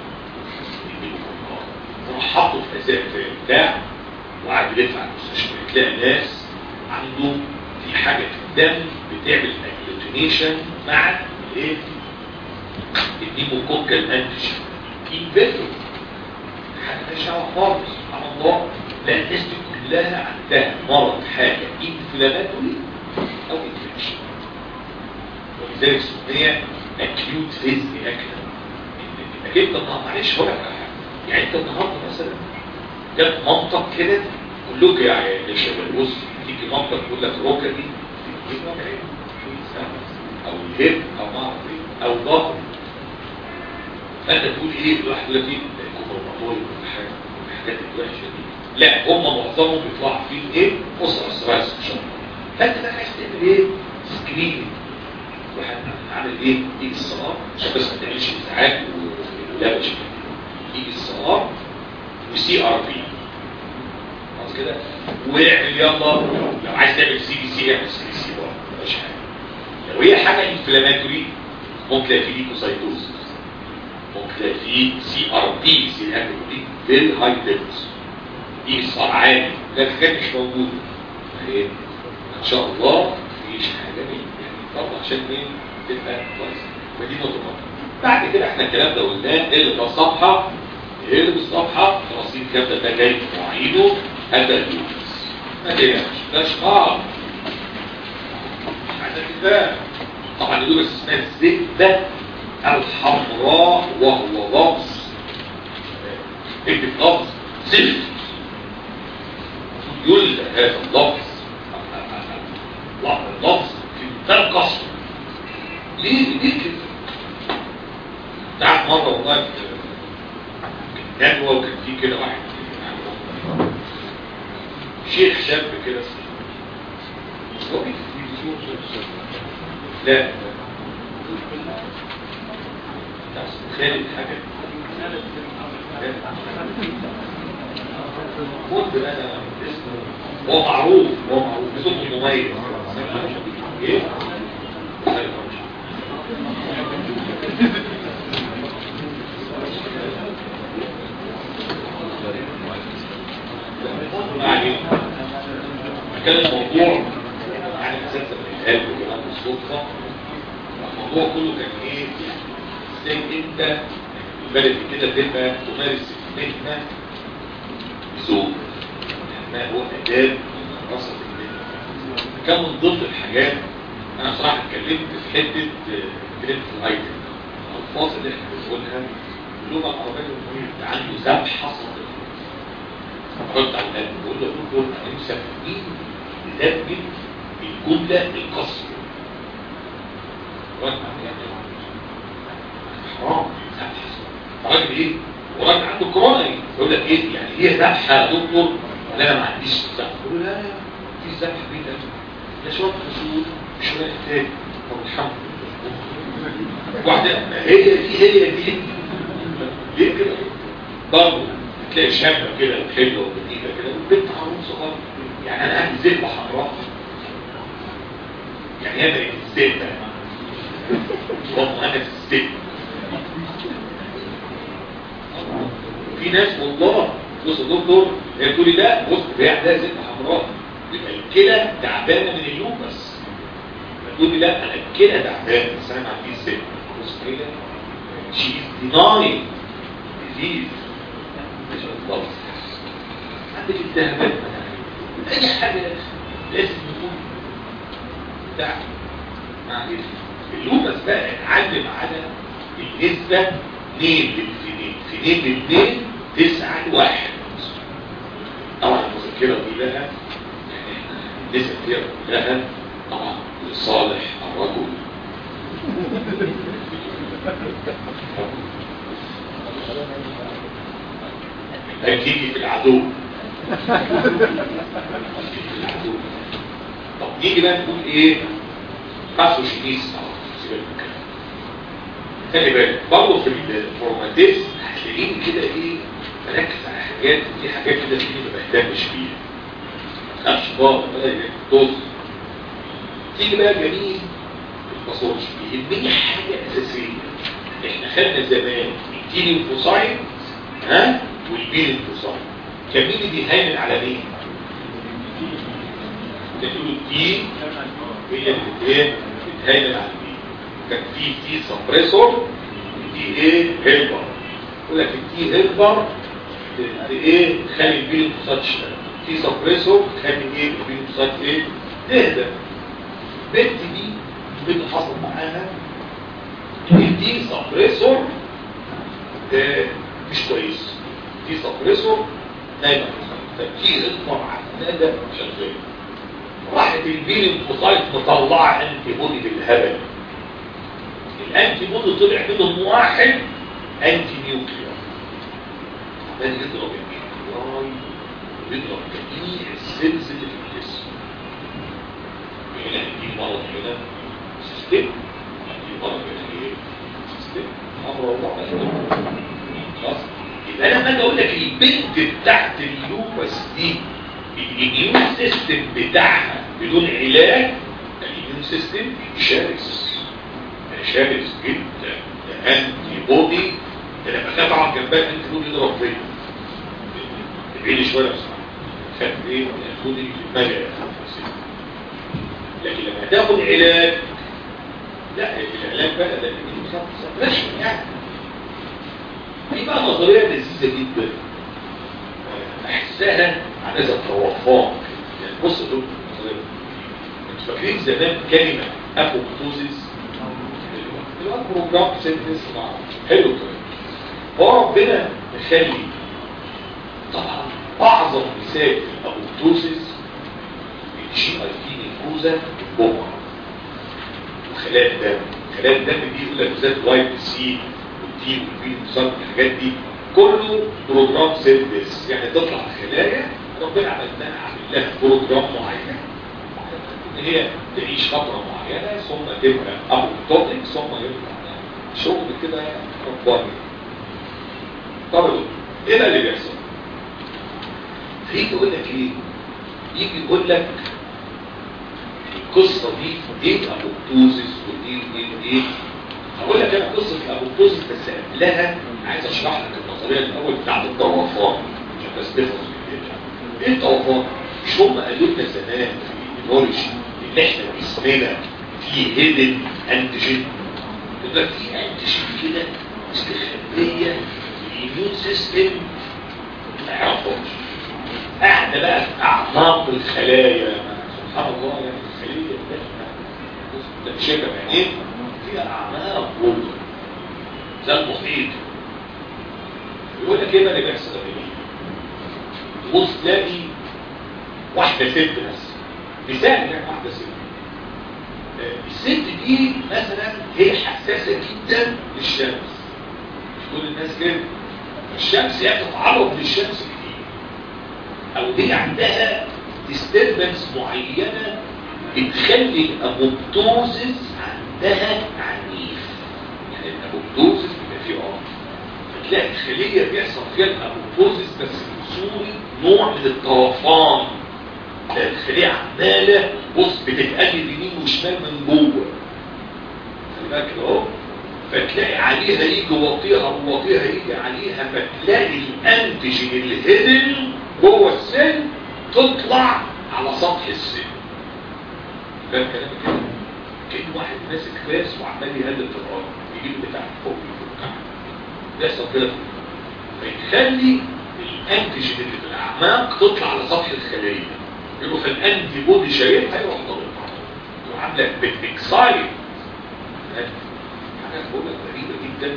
وراح حطه في ازاء في بتاع وقعد يلف على المستشفى تلاقي ناس عندهم في حاجه في الدم بتعمل اجلوتينيشن مع الايه؟ النيموكوكا الانتيجين انفيترو حاجه مش دعوه خالص سبحان الله لا الناس دي كلها عندها مرض حاجه انفلاماتوري او انفكشن ولذلك سميها اكيوت فيز رياكشن انك انت معلش هقول لك على حاجه يعني انت النهارده مثلا جت منطق كده كلكم يعني يا شباب بص تيجي منطق يقول لك الركبه دي دي وجعين او الهب او ما اعرف ايه او ظهر فانت تقول ايه الواحد يقول لك ايه كوبرماتوري ولا حاجه الحاجات الوحشه دي لا هم معظمهم بيطلعوا فين ايه اسره ستريس ان شاء الله فانت بقى عايز تعمل ايه سكرين واحد عامل ايه يجي الصلاه عشان بس ما تعملش ازعاج ولا شيء يجي الصلاه وسي ار بي خلاص كده واعمل يلا لو عايز تعمل سي بي سي اعمل سي بي سي برضه مش حاجه لو هي حاجه انفلاماتوري ممكن تلاقي فيه ليكوسايتوز ممكن تلاقي فيه سي ار بي سي ار بي فيري هاي ليفلز دي صار عالي لا الحاجات مش موجوده اهي ان شاء الله مفيش حاجه يعني برضه عشان ايه تبقى كويس ودي نقطه بعد كده احنا الكلام ده قلناه اللي في الصفحه اللي في الصفحه رصيد كام ده جاي مواعيده هذا اليوز ما تقلقش ده شقاق عايزك تفهم طبعا اليوز اسمها الزبده الحمراء وهو لفظ اكتب لفظ زفت يلغى هذا اللفظ اللفظ في منتهى القصر ليه ليه كده تعرف مرة والله ندوة وكان في كده واحد شيخ شاب كده هو لا خالد حاجة خد انا اسمه هو معروف هو معروف بصوته مميز ايه؟ يعني كان الموضوع يعني اساسا من القلب وكمان بالصدفه الموضوع كله كان ايه ازاي انت البلد كده تبقى تمارس المهنه بذوق ما هو اداب رصد المهنه كان من ضمن الحاجات انا صراحه اتكلمت في حته اتكلمت في الايتم الالفاظ اللي احنا بنقولها اللغه العربيه المهمه عنده ذبح حصل رد على النبي بقول له دول انا مسمين نثبت الجمله القصر رد على النبي حرام راجل ايه وراجل عنده كورونا يقول لك ايه يعني هي ذبحه يا دكتور ولا انا ما عنديش ذبح يقول لا في ذبح بيه ده ده شويه فصول شويه تاني طب الحمد لله واحده هي دي هي دي ليه كده برضه تلاقي شابه كده حلوه وجديده كده وبنت عروس صغيره يعني انا عندي زبده حمراء يعني هي بقت الزبده والله انا في الزبده في ناس والله بص يا دكتور هي تقول لي لا بص هي عندها زيت حمراء يبقى الكلى تعبانه من اللوبس تقول لي لا انا الكلى تعبانه بس انا ما عنديش زيت بص كده شي از ديناي ديزيز مش الله عندك التهابات اي حاجه لازم يكون ده معلش اللوبس بقى اتعلم على النسبة 2 للاثنين 2 ل 2 9 لواحد طبعا المذكرة دي لها يعني النسبة دي كلها طبعا لصالح الرجل هتيجي في العدو العدو طب نيجي بقى نقول ايه باثوجينيس خلي بالك برضه في الفورماتيز هتلاقيني كده ايه بركز على حاجات دي حاجات كده تلاقيني ما بهتمش بيها ما تخافش بقى طز تيجي بقى جميل الباثولوجي يهمني حاجه اساسيه احنا خدنا زمان التي ليمفوسايت ها والبي ليمفوسايت كان مين اللي بيهيمن على مين؟ تقولوا التي هي اللي ايه بتهيمن على البي كان في تي سبريسور تي ايه هيلبر يقول لك التي هيلبر ايه تخلي البي ليمفوسايت تشتغل تي سبريسور تخلي ايه البي ليمفوسايت ايه تهدى البنت دي اللي حصل معاها الدي سبريسور مش كويس دي سبريسور نايمه ففي اضمر عناده شغال راحت البيل المصايت مطلعه انتي بودي بالهبل الانتي بودي طلع منهم واحد انتي نيوكلير عمال يضرب النيوكليراي ويضرب جميع السيلز اللي في الجسم هنا دي مرض هنا سيستم دي مرض هنا ايه سيستم امر الله خلاص يبقى انا لما اجي اقول لك البنت بتاعت اللوبس دي الاميون سيستم بتاعها بدون علاج الاميون سيستم شرس شرس جدا ده انتي بودي ده لما خاف على جنبها انتي بودي يضرب فيا تبعيني شويه بس خاف ايه الانتي بودي مالي لكن لما تاخد علاج لا العلاج بقى ده مش يعني في بقى نظريه لذيذه جدا احسها عن هذا الطوفان يعني بص دول انتوا فاكرين زمان كلمه ابوبتوزيس اللي هو بروجرام سينتس حلو كده هو ربنا مخلي طبعا اعظم مثال في الابوبتوزيس الجي اي تي نيكوزا بوما وخلايا الدم خلايا الدم دي يقول لك بالذات واي بي سي والتي والبي والصد الحاجات دي كله بروجرام سيلز يعني تطلع خلايا ربنا عمل لها عامل لها بروجرام معين ان هي تعيش فتره معينه ثم تبقى ابوبتوتيك ثم يطلع شغل كده رباني طب ايه بقى اللي بيحصل؟ في يقول لك ايه؟ يجي يقول لك القصة دي ايه الابوبتوزيس ودي ودي ودي هقول لك انا قصة الابوبتوزيس بس قبلها عايز اشرح لك النظرية الاول بتاعت الطوفان عشان بس تفهم ايه الطوفان مش هم قالوا لنا زمان في النولج ان احنا جسمنا فيه هيدن انتيجين يبقى في انتيجين كده استخبارية الاميون سيستم ما يعرفهاش قاعدة بقى في اعماق الخلايا سبحان الله يعني الخلية ده مش شايفة بعينين فيها اعماق جوه زي المحيط يقول لك ايه بقى اللي بيحصل ده تبص تلاقي واحدة ست بس مثال يعني واحدة ست الست دي مثلا هي حساسة جدا للشمس مش كل الناس كده الشمس هي بتتعرض للشمس كتير او هي عندها ديستربنس معينة بتخلي الابوبتوزس عندها عنيف يعني الابوبتوزس بيبقى فيه اه فتلاقي الخلية بيحصل فيها الابوبتوزس بس بصورة نوع من الطرفان تلاقي الخلية عمالة بص بتتقلب يمين وشمال من جوه خلي بالك اهو فتلاقي عليها يجي وطيها ووطيها يجي عليها فتلاقي الانتيجين الهيدن جوه السن تطلع على سطح السن فاهم كلامي كده كأن واحد ماسك فاس وعمال يهدد في الارض يجيب بتاع فوق يفكها يحصل كده فيخلي الانتيجين اللي في الاعماق تطلع على سطح الخليه يبقوا في الانتي بودي شايفها يروح ضاغطها وعامله بتكسايد حاجه بقول لك غريبه جدا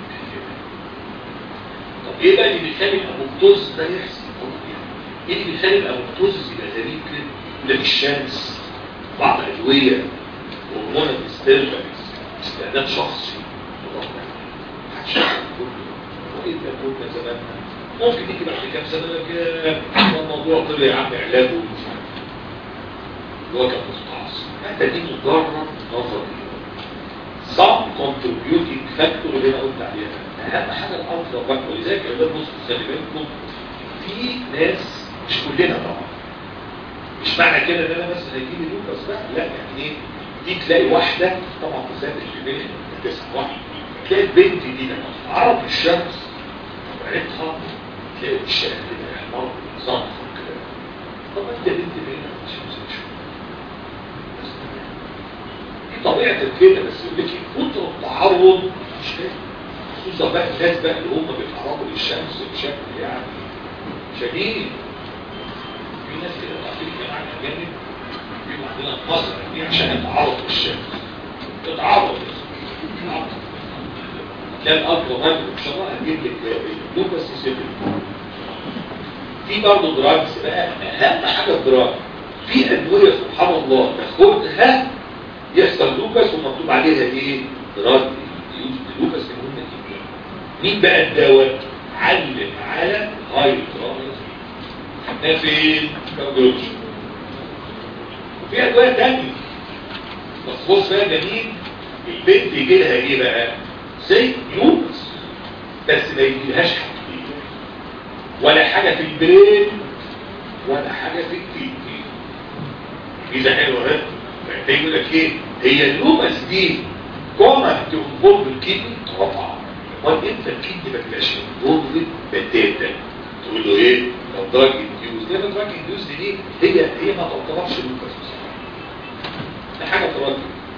طب ايه بقى اللي بيخلي الابوبتوز ده يحصل ايه اللي بيخلي الابوبتوز يبقى غريب كده يقول لك الشمس بعض ادويه هرمون الديستربنس استعداد شخصي محدش يعرف كله وايه ده كنا زمان ممكن يجي بعد كام سنه لك الموضوع طلع يا عم علاجه ومش عارف اللي هو كان مستعصي انت دي مجرد نظري some contributing factor اللي انا قلت عليها اهم حاجه الافضل بقى ولذلك يا اولاد بصوا خلي بالكم في ناس مش كلنا طبعا مش معنى كده ان انا بس هيجي لي لوكاس لا لا يعني ايه دي تلاقي واحده طبعا بالذات اللي بين تسعه واحد تلاقي البنت دي لما تعرف الشمس طبيعتها تلاقي الشمس كده احمر صنفر كده طب انت بنت بعيد عن الشمس مش دي طبيعه كده بس يقول لك كتر التعرض مش كده خصوصا بقى الناس بقى اللي هم بيتعرضوا للشمس بشكل يعني شديد في ناس كده تعطيك جماعه اجانب بيبقوا عندنا في مصر يعني عشان يتعرضوا للشمس يتعرض تلاقي الأرض مهمة إن شاء الله هتجيب لك لوكاس يسيب في برضه دراجز بقى أهم حاجة الدراج في أدوية سبحان الله تاخدها يحصل لوكاس ومكتوب عليها إيه؟ دراج لوكاس مهمة جدا مين بقى الدواء؟ علم على هاي دراج ده فين؟ كارديولوجي وفي أدوية تانية بس بص بقى جميل البنت يجي لها ايه بقى زي يوبس بس ما يجيلهاش حاجتين ولا حاجة في البرين ولا حاجة في الكيدني ميزة حلوة ده يقول لك ايه هي اللوبس دي كوما تنفض الكيدني طبعا وانت انت الكيدني ما تبقاش منفض بتاتا تقول له ايه لو دراج انديوز ليه دراج انديوز دي هي هي ما تعتبرش لوبس بصراحه ده حاجه تراجع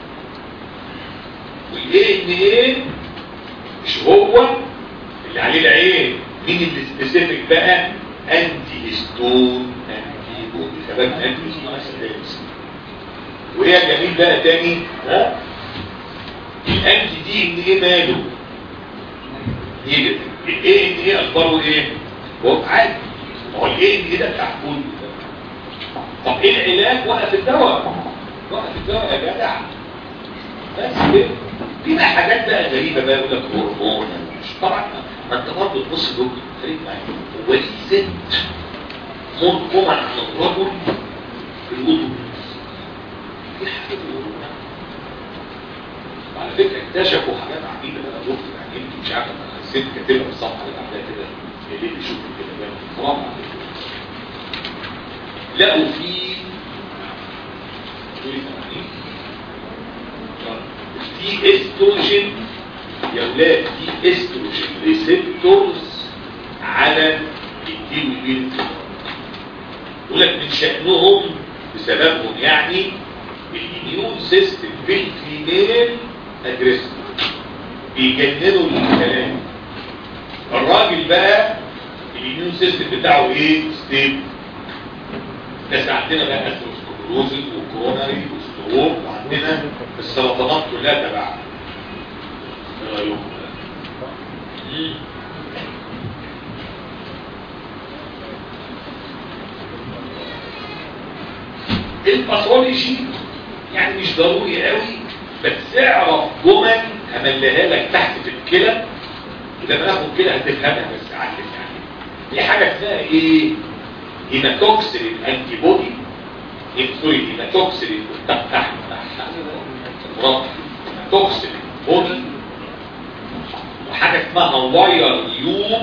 والايه ان ايه مش هو اللي عليه العين مين اللي سبيسيفيك بقى انتي هيستون انتي بودي شباب انتي هيستون اسيدز وهي جميل بقى تاني ها الانتي دي ان ايه ماله ايه الايه ان ايه اخباره ايه هو عادي ما هو الايه ان ايه ده بتاع كل طب ايه العلاج وقف الدواء وقف الدواء يا جدع بس كده في بقى حاجات بقى غريبة بقى يقول لك هرمون طبعا ما انت برضه تبص دكتور خليك معايا هو ليه ست مرقومة عن الرجل في الوضوء في حاجة الهرمونات وعلى فكرة اكتشفوا حاجات عجيبة بقى دكتور يعني انت مش عارف انا حسيت كاتبها في الصفحة اللي بعدها كده اللي بيشوف كده بقى حرام عليك لقوا في في استروجين يا ولاد في استروجين ريسبتورز على الديوبين يقول لك من شأنهم بسببهم يعني الاميون سيستم في الفيميل اجريسيف بيجننوا الكلام الراجل بقى الاميون سيستم بتاعه ايه ستيبل بس عندنا بقى اثروسكلروزز وكوروناري وستروك وعندنا السرطانات كلها تبعها ايه رايكم الباثولوجي يعني مش ضروري قوي بس اعرف جمل همليها لك تحت في الكلى ولما ناخد كده هتفهمها بس عارف يعني في حاجه اسمها ايه هيماتوكسين انتي بودي سوري هيماتوكسين تحت تحت تحت توكسين بودي وحاجه اسمها واير لوب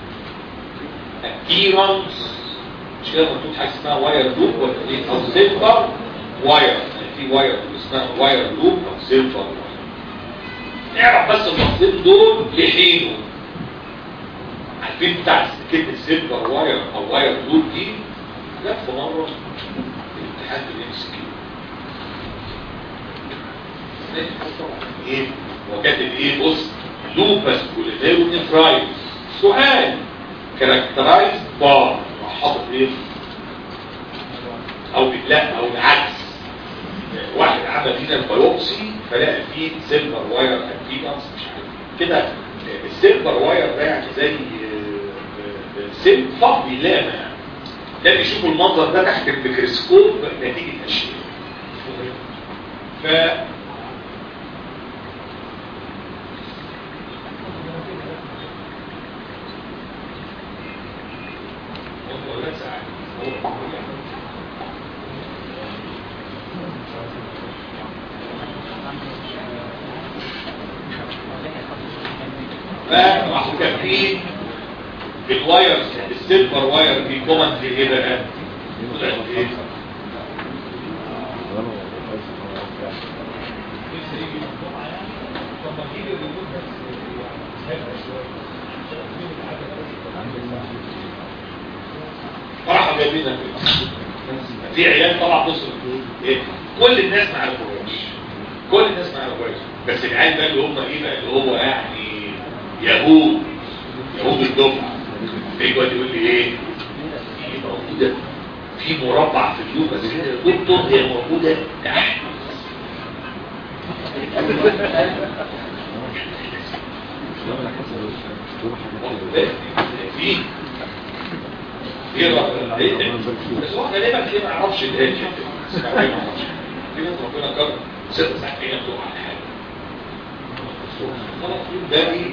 ابيرنس مش كده مكتوب حاجه اسمها واير لوب ولا ايه او سيلفر واير في واير اسمها واير لوب او سيلفر نعرف نراجع بس اللفظين دول لحينه عارفين بتاع كلمة سيلفر واير او واير دول دي جت في مرة الامتحان الام سي كيو ايه وكاتب ايه بص لوبس كوليديرونيفرايتس سؤال كاركترايز بار حاطط ايه او لا او العكس واحد عمل هنا البيوبسي فلقى فيه سيلفر واير ابيدنس مش عارف كده السيلفر واير ده يعني زي سيل فضي لامع ده بيشوفوا المنظر ده تحت الميكروسكوب نتيجه اشياء ف فراحوا كاتبين الواير السيلفر واير في كومنت ايه بقى؟ طلعت ايه؟ راحوا جايبينها في عيال طبعا بص ايه كل الناس ما عرفوهاش كل الناس ما عرفوهاش بس العيال بقى اللي هم ايه بقى اللي هو يعني يهود يهود الدفعه يقعد يقول لي ايه في موجوده في مربع في اليوم بس يا دكتور هي موجوده تحت في ايه رأيك؟ بس هو غالبا كده ما اعرفش الهاجي ما اعرفش في ناس ربنا كرم ست ساعات هي بتقع على حاجه خلاص ده ايه؟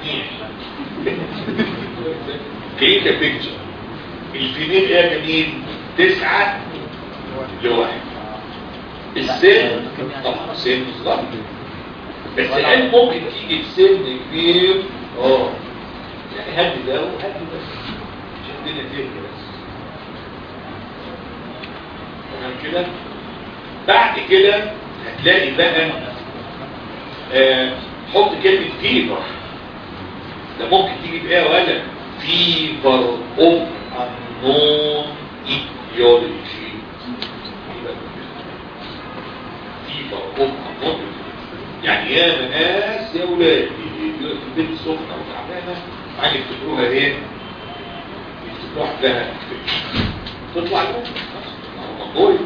كريت بيكتشر الفيميل ايه يا جميل؟ تسعة لواحد السن طبعا سن صغير بس العلم ممكن تيجي بسن كبير اه يعني هدي ده وهدي ده عشان الدنيا تهدي بس تمام كده بعد كده هتلاقي بقى آه حط كلمة فيفر ده ممكن تيجي بإيه ولا فيفر اوف unknown etiology فيفر اوف unknown يعني يا ناس يا ولاد في البيت سخنة وتعبانة عايز يفتكروها ايه؟ يفتكروها عندها تطلع لهم موضوع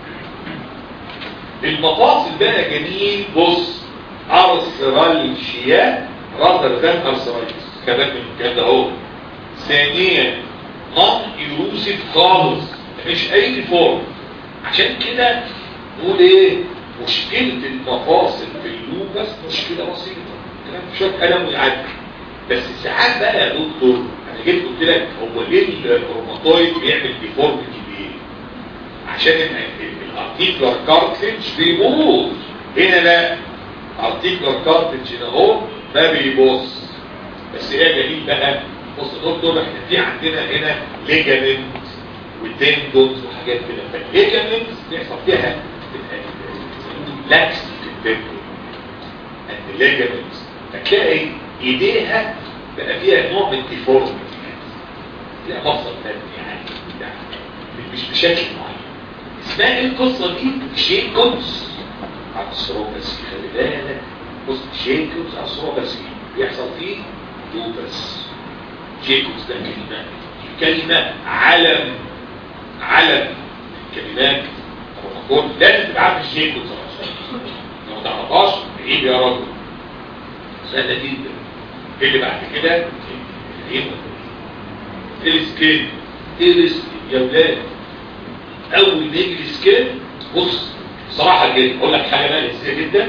المفاصل بقى جميل بص ارثرالشيا راذر ذان ارثرايتس كمان من الكلام ده اهو ثانيا نون ايروسيف خالص مش اي فورم عشان كده نقول ايه مشكلة المفاصل في اللوبس مشكلة بسيطة كلام شوية ألم ويعدي بس ساعات بقى يا دكتور انا جيت قلت لك هو ليه الروماتويد بيعمل ديفورميتي ليه؟ عشان الارتيكولار كارتلج بيبوظ هنا لا ارتيكولار كارتلج هنا اهو ما بيبوظ بس ايه جميل بقى بص يا دكتور احنا في عندنا هنا ليجامنت وتندونز وحاجات كده فالليجامنت بيحصل فيها لاكس في التندون الليجامنت فتلاقي ايديها بقى فيها نوع من ديفورميتي تلاقي مفصل تاني يعني, يعني مش بشكل معين اسمها ايه القصه دي شيكوتس على الثروباسي خلي بالك بص شيكوتس على الثروباسي بيحصل فيه لوبس جيكوبس ده كلمة كلمة علم علم كلمات الرمضان لازم تبقى عارف الجيكوبس لو ما تعرفهاش عيب يا راجل سهلة جدا اللي بعد كده ايه السكين السكين يا ولاد اول ما يجي السكين بص صراحة كده اقول لك حاجة بقى لذيذة جدا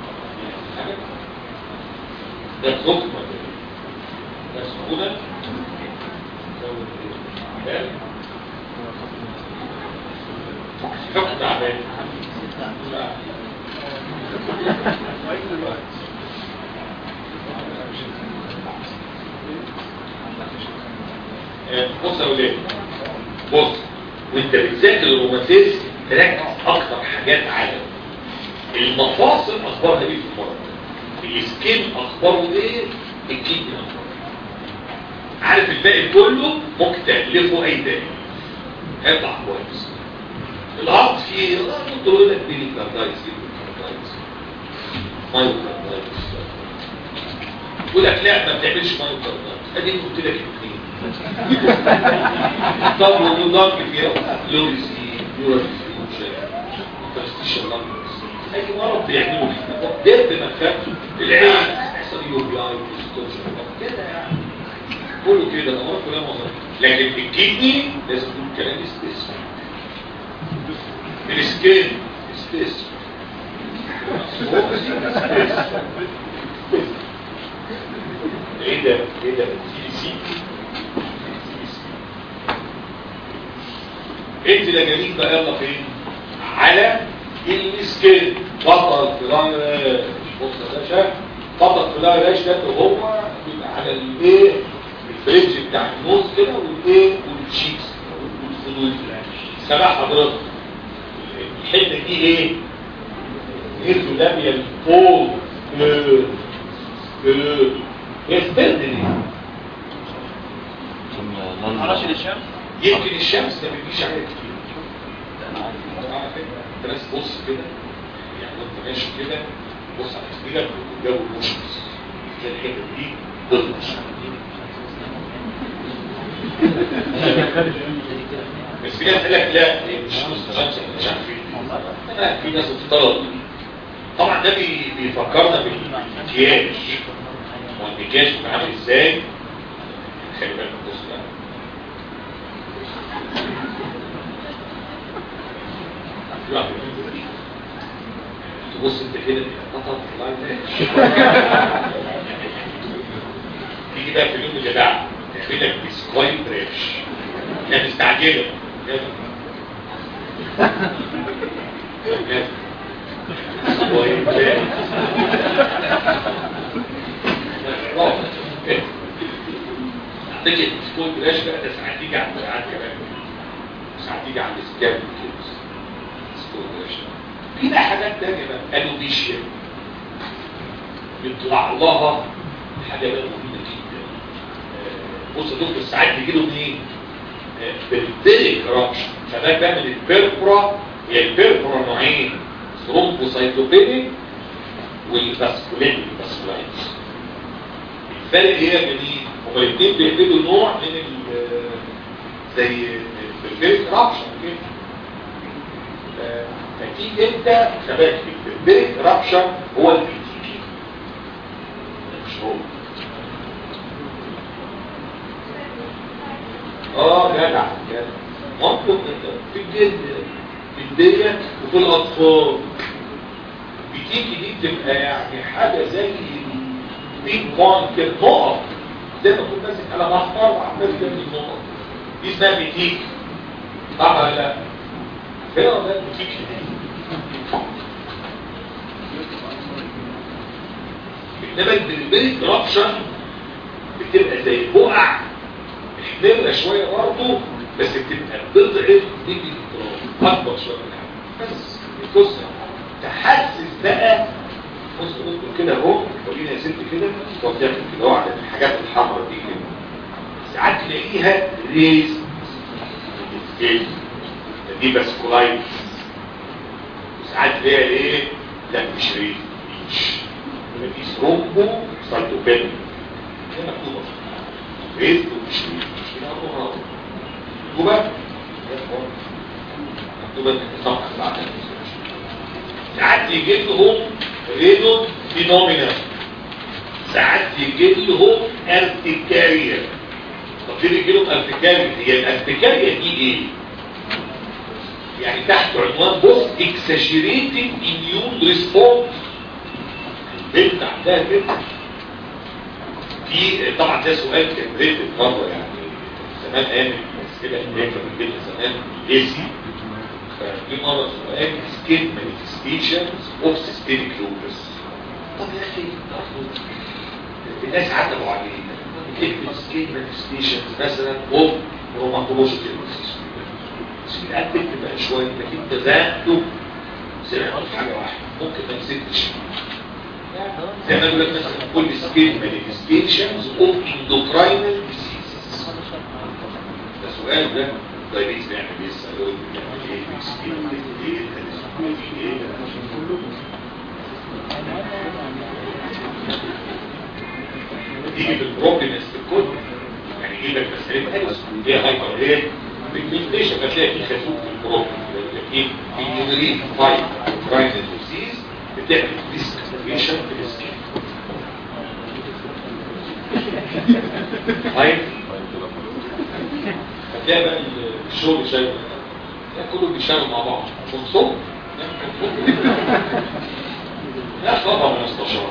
ده حكم مسؤولة حكم تعبان بص يا ولاد بص وانت بتذاكر الروماتيزم تركز اكتر حاجات على المفاصل اخبارها ايه في المرض السكين اخباره ايه الكدني اخباره إيه؟ عارف الباقي كله ممكن تألفه اي تاني هيطلع كويس الهارت فيه ممكن يقول لك بيلي كاردايتس مايوكاردايتس يقول لك لا ما بتعملش مايوكاردايتس ادي قلت لك الاثنين طب ونضاف فيها لوريسي يوريسي انترستيشن لانجز اي مرض بيعملوا كده ده بمكانه العين يحصل يو بي اي كده يعني كله كده الامراض كلها مظاهر لكن الكدني لازم تكون كلام استثمار السكين استثمار ايه ده ايه ده سي سي انت يا جميل بقى يلا فين على السكين بطل فلان بص يا باشا بطل فلان راش ده هو بيبقى على الايه الفريج بتاع النوز كده والايه والتشيكس والفلويد سبع حضرتك الحته دي ايه هيرزولابيا الفول يستخدم معرفش للشمس يمكن الشمس ما بتجيش عليها كتير انت بس بص كده يعني وانت ماشي كده بص على سبيلك والجو مشمس زي الحته دي تطلش بس في ناس قال لك لا هي مش نص شمس مش عارفين لا في ناس بتطلب طبعا ده بي- بيفكرنا بالمكياج هو المكياج بيبقى عامل ازاي خلي بالك بص بقى تبص انت كده تقطع الله تيجي بقى في اليوم اللي بعده تعمل لك بسكويت ريش يعني مستعجله يلا. يلا. بسكويت ريش. عندك البسكويت ريش بقى ده ساعات تيجي على ساعات كمان ساعات تيجي على السكاب كده في بقى حاجات تانية بقى الوبيشيا بيطلع لها حاجة بقى مهمة جدا آه، بص يا دكتور ساعات بيجيله منين؟ آه، بالبيريك رابشن فده بقى من البيربرا هي البيربرا نوعين ثرومبوسايتوبينيك والباسكولين الباسكولايتس الفرق ايه يا جميل؟ هما الاثنين بيعملوا نوع من ال زي البيربريك رابشن كده فتيجي انت شباب البيت رابشر هو اللي بيجي مش هو اه جدع جدع مطلوب انت في الجلد في الدية وفي الاطفال بتيجي دي تبقى يعني حاجة زي البيت كون كده نقط زي ما تكون ماسك على محفر وعمال جنب النقط دي اسمها بيتيك طبعا لا هنا ده بيتيك انما البريد رابشن بتبقى زي بقع محمرة شوية برضه بس بتبقى بضعف نجي التراب اكبر شوية من الحاجة بس بص تحسس بقى بص بص كده اهو ورينا يا ست كده وبتعمل كده اهو على الحاجات الحمراء دي كده ساعات تلاقيها ريز دي باسكولايت ساعات تلاقيها ايه لا مش ريز مش دي ثرومبو سايتوبين هي مكتوبه ريز ومش ريز مش كده امره مكتوبه مكتوبه في الصفحه بتاعتها ساعات يجي لهم رينو فينومينا ساعات يجي لهم ارتكاريا طب ليه يجي لهم ارتكاريا هي الارتكاريا دي ايه يعني تحت عنوان بص اكساشيريتنج اميون ريسبونس البنت عندها كده في طبعا ده سؤال كان ريت مره يعني زمان قامت بس كده اللي هي كانت البنت زمان ليسي ففي مرة سؤال سكين مانيفستيشنز اوف سيستميك لوبس طب يا اخي الناس عدوا عليه كلمة سكين مانيفستيشنز مثلا اوف روماتولوجيكال سمعت تكتب بقى شوية لكن انت ذاته سمعت حاجة واحدة ممكن ما نسيتش زي ما بقول لك مثلا كل سكيل مانيفستيشنز اوف اندوكراينال ديزيز ده سؤال ده دايبيتس بيعمل ايه السيرويد بيعمل ايه بيسكيل ايه الاسكوبي ايه تيجي بالبروبلمز في الكل يعني يجيب لك مسألة هيلس هي هايبر ايه بيجمنتيشن فتلاقي في خازوق في البروبلم في النيورين فايت براين ديزيز بتعمل ديسكريشن في السكين طيب هتلاقي بقى الشغل شايف كله بيشتغل مع بعض كونسول لا طبعا من استشار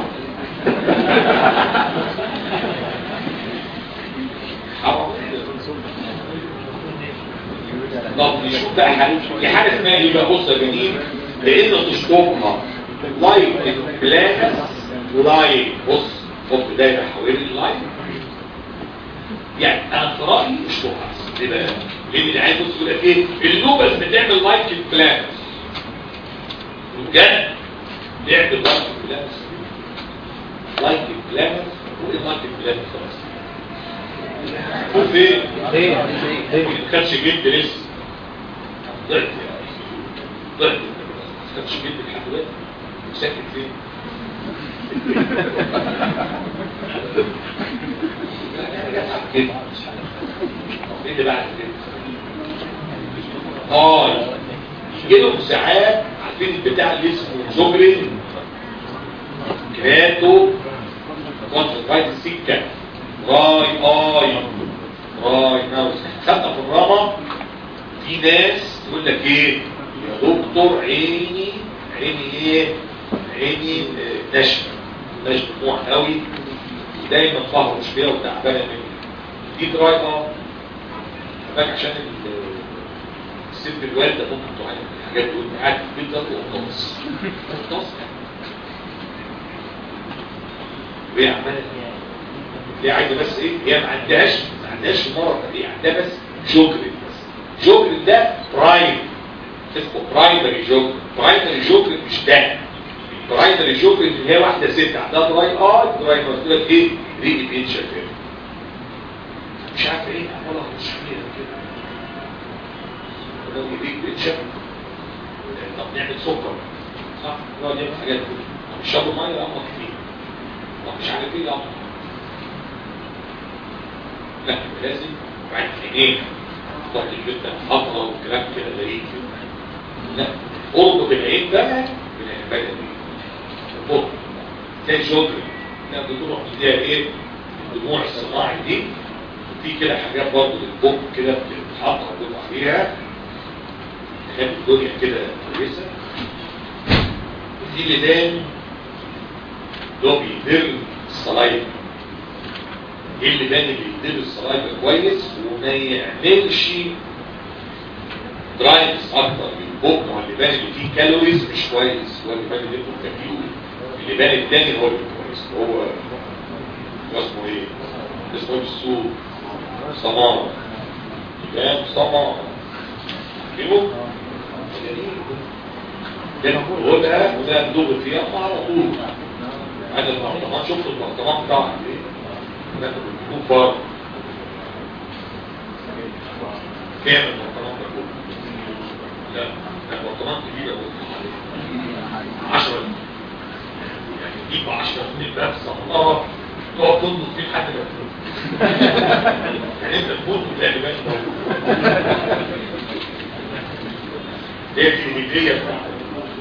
طب نشوف بقى حاجه في حاجه اسمها ايه بقى بص يا جميل لان تشطبها لايف بلانس لايف بص حط دايره حوالين اللايف يعني انا في رايي اشطبها احسن ليه بقى؟ لان اللي عايز بص يقول لك ايه اللوبس بتعمل لايف بلانس بجد نعمل لايف بلانس لايف بلانس وايه لايف بلانس خلاص هو فين؟ ليه؟ ليه؟ ما خدش جلد لسه ضعت ضعت ما خدش جلد لحد دلوقتي ساكت فين؟ كده ايه اللي بعد كده؟ اه يجيلهم ساعات عارفين البتاع اللي اسمه جوجرين كراتو كونسنترايت سيكا راي اي راي ناوس خدنا في الرمى في ناس تقول لك ايه يا دكتور عيني عيني ايه عيني آه، ناشفه ناشفه دموع قوي دايما بهرش فيها وتعبانه مني دي دراي اه كمان عشان ال- الست الوالده ممكن تعاني من الحاجات دي وانت قاعد في البيت ده وقنص قنص وهي عماله هي عايزه بس ايه هي ما عندهاش ما عندهاش مرض هي عندها بس جوجرين بس جوجرين ده برايم اسمه برايمري جوجرين برايمري جوجرين مش ده برايمري جوجرين اللي هي واحده ست عندها دراي اه دراي قلت لك ايه ريقي بينشف كده مش عارف ايه ولا مش فيها كده لو ريقي بينشف طب نعمل سكر صح نقعد نعمل حاجات كده طب يشربوا ميه يا اما كتير طب مش عارف ايه يا اما لا لازم بعد عينيك تحط الجدة حفظة والكلام كده زي لا قرب بالعين بقى من العبادة دي قرب زي الشجر لا بتروح تديها ايه الدموع الصناعي دي في كده حاجات برضه للبوك كده بتتحط وتبقى عليها تخلي الدنيا كده كويسة دي اللي دان ده بيدر الصلايب ايه اللي بان اللي يدير الصلايب كويس وما يعملش درايفز اكتر من البوك ما هو اللي بان اللي فيه كالوريز مش كويس هو اللي بان اللي انتم بتاكلوه اللي بان التاني هو اللي كويس هو هو اسمه ايه؟ اسمه ايه بالسوق؟ سمار كام سمار عارفينه؟ ده هو ده وده ندوب فيها على طول هذا البرطمان شفت البرطمان بتاعه ايه؟ ده بيكون فار كام البرطمان ده كله؟ لا ده البرطمان كبير قوي 10 يعني تجيب 10 سنين بس الله تقعد تنظر فيه لحد ما تموت يعني انت تموت وتلاقي باقي هي دي الهديه بتاعتك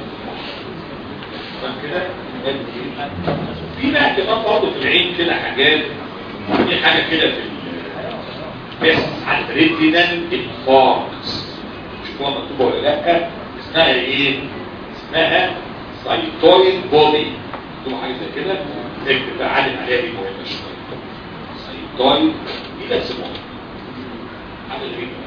تمام كده في بقى كمان برضه في العين كده حاجات في حاجه كده في ال- بس على الريتينال انفاركس شوفوها مكتوبه ولا لا اسمها ايه؟ اسمها سايتويد بودي مكتوبه حاجه زي كده اكتب بقى عالم عليها دي مهمه شويه سايتويد دي بس مهمه حاجه غريبه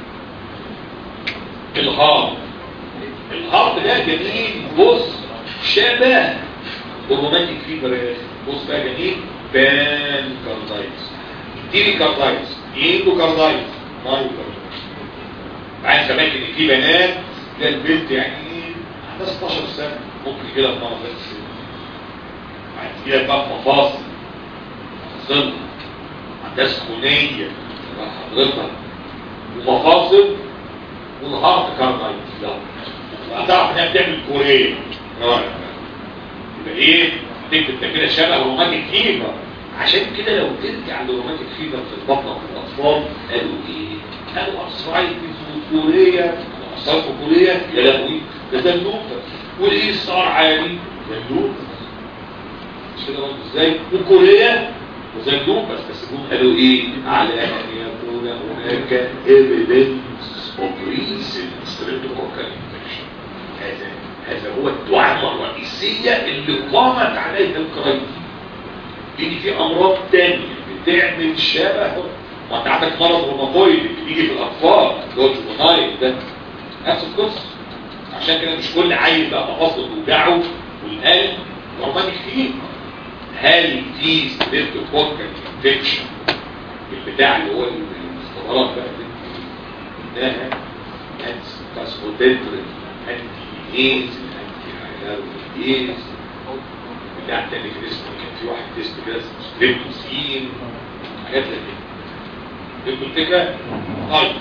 الهارت الهارت ده جميل بص شبه الرومانتيك فيبر يا اخي بص بقى جميل بان كاردايتس تيري كاردايتس ايندو كاردايتس مايو كاردايتس عايز كمان ان في بنات ده البنت يعني عندها 16 سنه ممكن كده في مره بس هتجيلك بقى في مفاصل مفاصل عندها سخونية حضرتك ومفاصل والهارت كارنايتس لا هتعرف انها بتعمل كوريه يبقى ايه تكتب ده كده شبه روماتيك فيبر عشان كده لو ترجع لروماتيك فيبر في البطن وفي الاطفال قالوا ايه؟ قالوا ارثرايتس وكوريه اثار كوريه يا لهوي ده ده اللوبس والايه صار عالي ده اللوبس مش كده برضه ازاي؟ وكوريا وزنوبس بس هم قالوا ايه؟ على ان يكون هناك evidence of recent streptococcal infection هذا هذا هو الدعامة الرئيسية اللي قامت عليها القراية بيجي في امراض تانية بتعمل شبه وانت عندك مرض روماتويد بيجي في الاطفال اللي هو الجونايل ده نفس القصه عشان كده مش كل عيل بقى مفاصل توجعه والقلب روماتيك فيه هل في ستريبتوكوكال انفكشن البتاع اللي هو الاختبارات بقى ده انتي كاسمودنترين انتي ايز انتي هايلارويز بتاع تاني كده اسمه كان في واحد تيست كده اسمه ستريبتوسين حاجات زي كده فهمتوا الفكره؟ طيب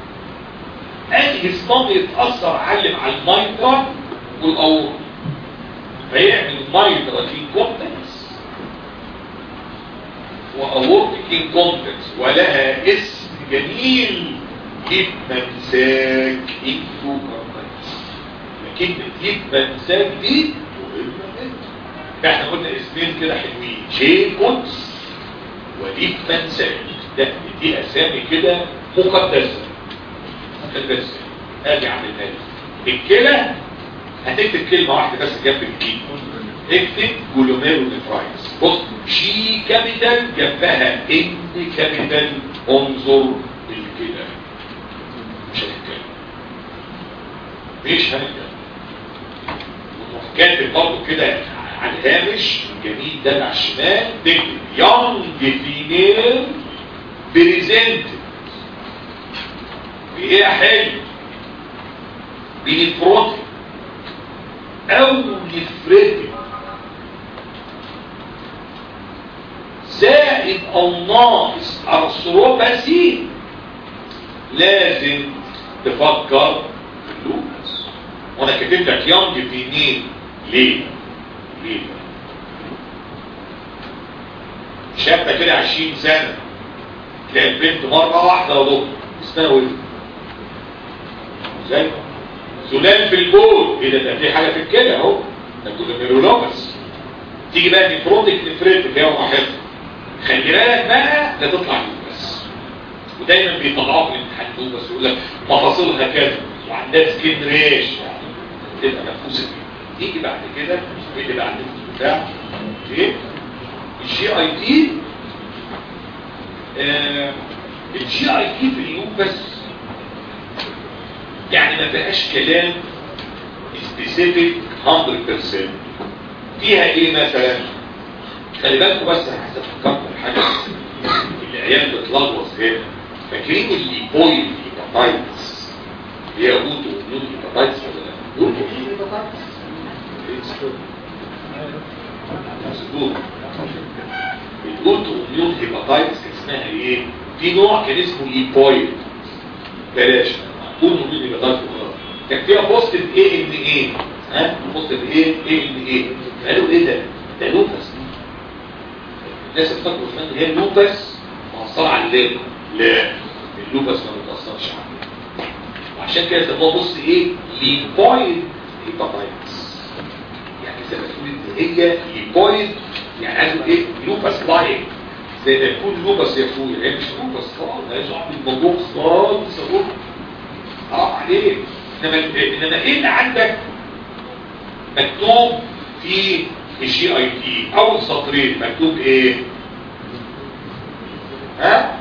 الجسم يتاثر علم على الميترا والاورط فيعمل ميترا في كومبلكس واورتيك انكومبلكس ولها اسم جميل يتمنساك انفوكارنايتس لكن يتمنساك دي مهمة جدا احنا قلنا اسمين كده حلوين جيكوتس وليتمنساك ده دي اسامي كده مقدسة مقدسة ادي عن الناس الكلى هتكتب كلمة واحدة بس جنب الكي اكتب جلوميرو نفرايتس بص جي كابيتال جنبها ان كابيتال انظر الكلى مش هنتكلم مش هنتكلم كاتب برضه كده على الهامش الجميل ده على الشمال تكتب يونج فيميل بريزنت بايه حلو بنفروتك او نفرتك زائد او ناقص ارثروباسي لازم تفكر في اللوكس وانا كتبت لك يونج في مين ليه ليه شابة كده 20 سنة تلاقي البنت مرة واحدة يا دكتور اسمها ولد ازاي سلال في البول ايه ده ده في حاجة في الكلى اهو ده كله ميرولوبس تيجي بقى نفروتك نفرتك يا واحد خلي بالك بقى لا تطلع لوبس ودايما بيطلعوا في الامتحان لوبس يقول لك مفاصلها كذا وعندها سكين ريش يعني تبقى منفوسه فيه تيجي بعد كده اللي بعد بتاع ايه الجي اي تي الجي اي تي في اللوبس يعني ما بقاش كلام سبيسيفيك 100% فيها ايه مثلا خلي بالكم بس انا عايز افكركم حاجه العيال بتلخبط هنا فاكرين الليبويد هيباتايتس اللي هي اوتو اميون هيباتايتس ولا لا؟ اوتو اميون هيباتايتس الاوتو اميون هيباتايتس كان اسمها ايه؟ في نوع كان اسمه ليبويد بلاش اوتو اميون هيباتايتس كان فيها بوستيف اي ان اي ها بوستيف ايه اي ان اي قالوا ايه ده؟ ده لوبس الناس افتكروا ان هي اللوبس مأثرة على الليل لا اللوبس ما بتأثرش عليه وعشان كده سموها بص ايه ليبويد هيباتايتس يعني زي ما تقول ان هي ليبويد يعني عايزه ايه لوبس لايك زي ما يكون لوبس يا اخويا هي مش لوبس خالص مالهاش دعوه بالموضوع خالص اهو اه عليك انما انما ايه اللي عندك مكتوب في الجي اي تي اول سطرين مكتوب ايه ها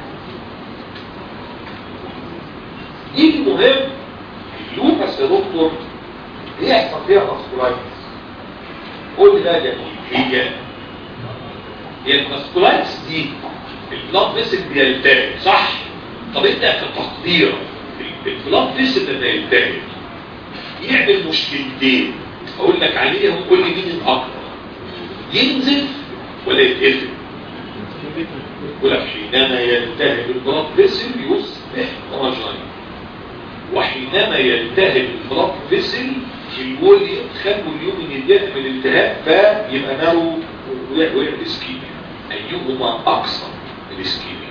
دي المهم اللوبس يا دكتور يحصل فيها ماسكولايتس قول لي بقى يا هي هي الماسكولايتس دي البلاد فيسل بيلتهب صح طب انت في تقديرك البلاد فيسل لما يلتهب يعمل مشكلتين اقول لك عليهم قول لي مين الاكبر ينزف ولا يتقفل يقول لك حينما يلتهب البلاد فيسل يصبح رجعي وحينما يلتهب البلاد فيسل في الولي خلوا اليوم يدافع من الالتهاب فيبقى نارو ويعمل اسكيميا ايهما اكثر الاسكيميا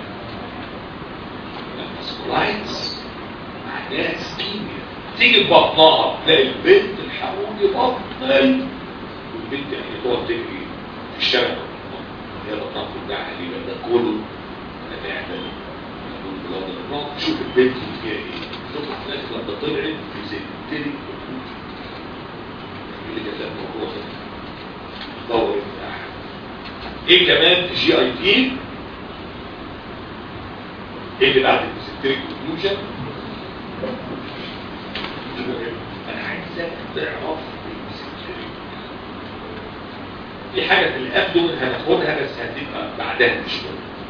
الاسكولايتس معناها اسكيميا تيجي بطنها تلاقي البنت الحمول يبطل والبنت يعني تقعد تجري في الشارع هي بطنها كلها حليبه ده كله انا نعمل شوف البنت فيها ايه تطلع في الاخر لما طلعت في زيتري اللي كانت الموضوع ده دور احد ايه كمان جي اي تي ايه اللي بعد السنتريك كونكلوجن انا عايزك تعرف السنتريك في حاجه في الابدومن هناخدها بس هتبقى بعدها مش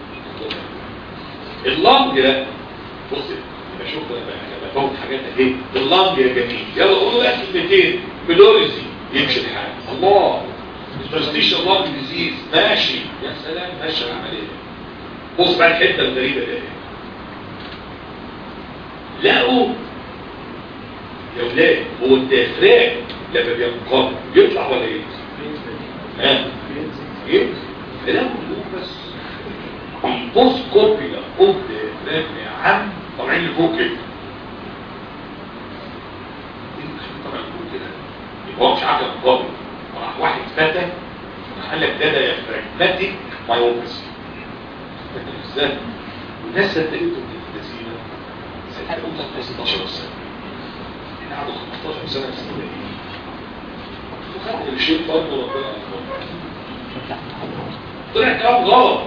اللنج ده بص يبقى شوف انا انا بفوت حاجات اهي اللنج يا جميل يلا قولوا بقى كلمتين بلوريزي يمشي الحال الله البرستيشن لانج ديزيز ماشي يا سلام ماشي العمليه بص بقى الحته الغريبه دي لقوا يا ولاد هو الدافراج لما بينقض بيطلع ولا ايه؟ ها؟ ايه؟ كلام كله بس البوست كوبيلا اوف دافراج يا عم طالعين لفوق كده طالعين لفوق كده يبقى هو مش عارف ينقض راح واحد فتى قال لك ده ده يا فراجماتيك مايوبسي ازاي؟ والناس صدقته من الذين صدقوا 16 سنه احنا قعدوا 15 سنه مستمرين وخدوا الشيء برضه ربنا طلع كلام غلط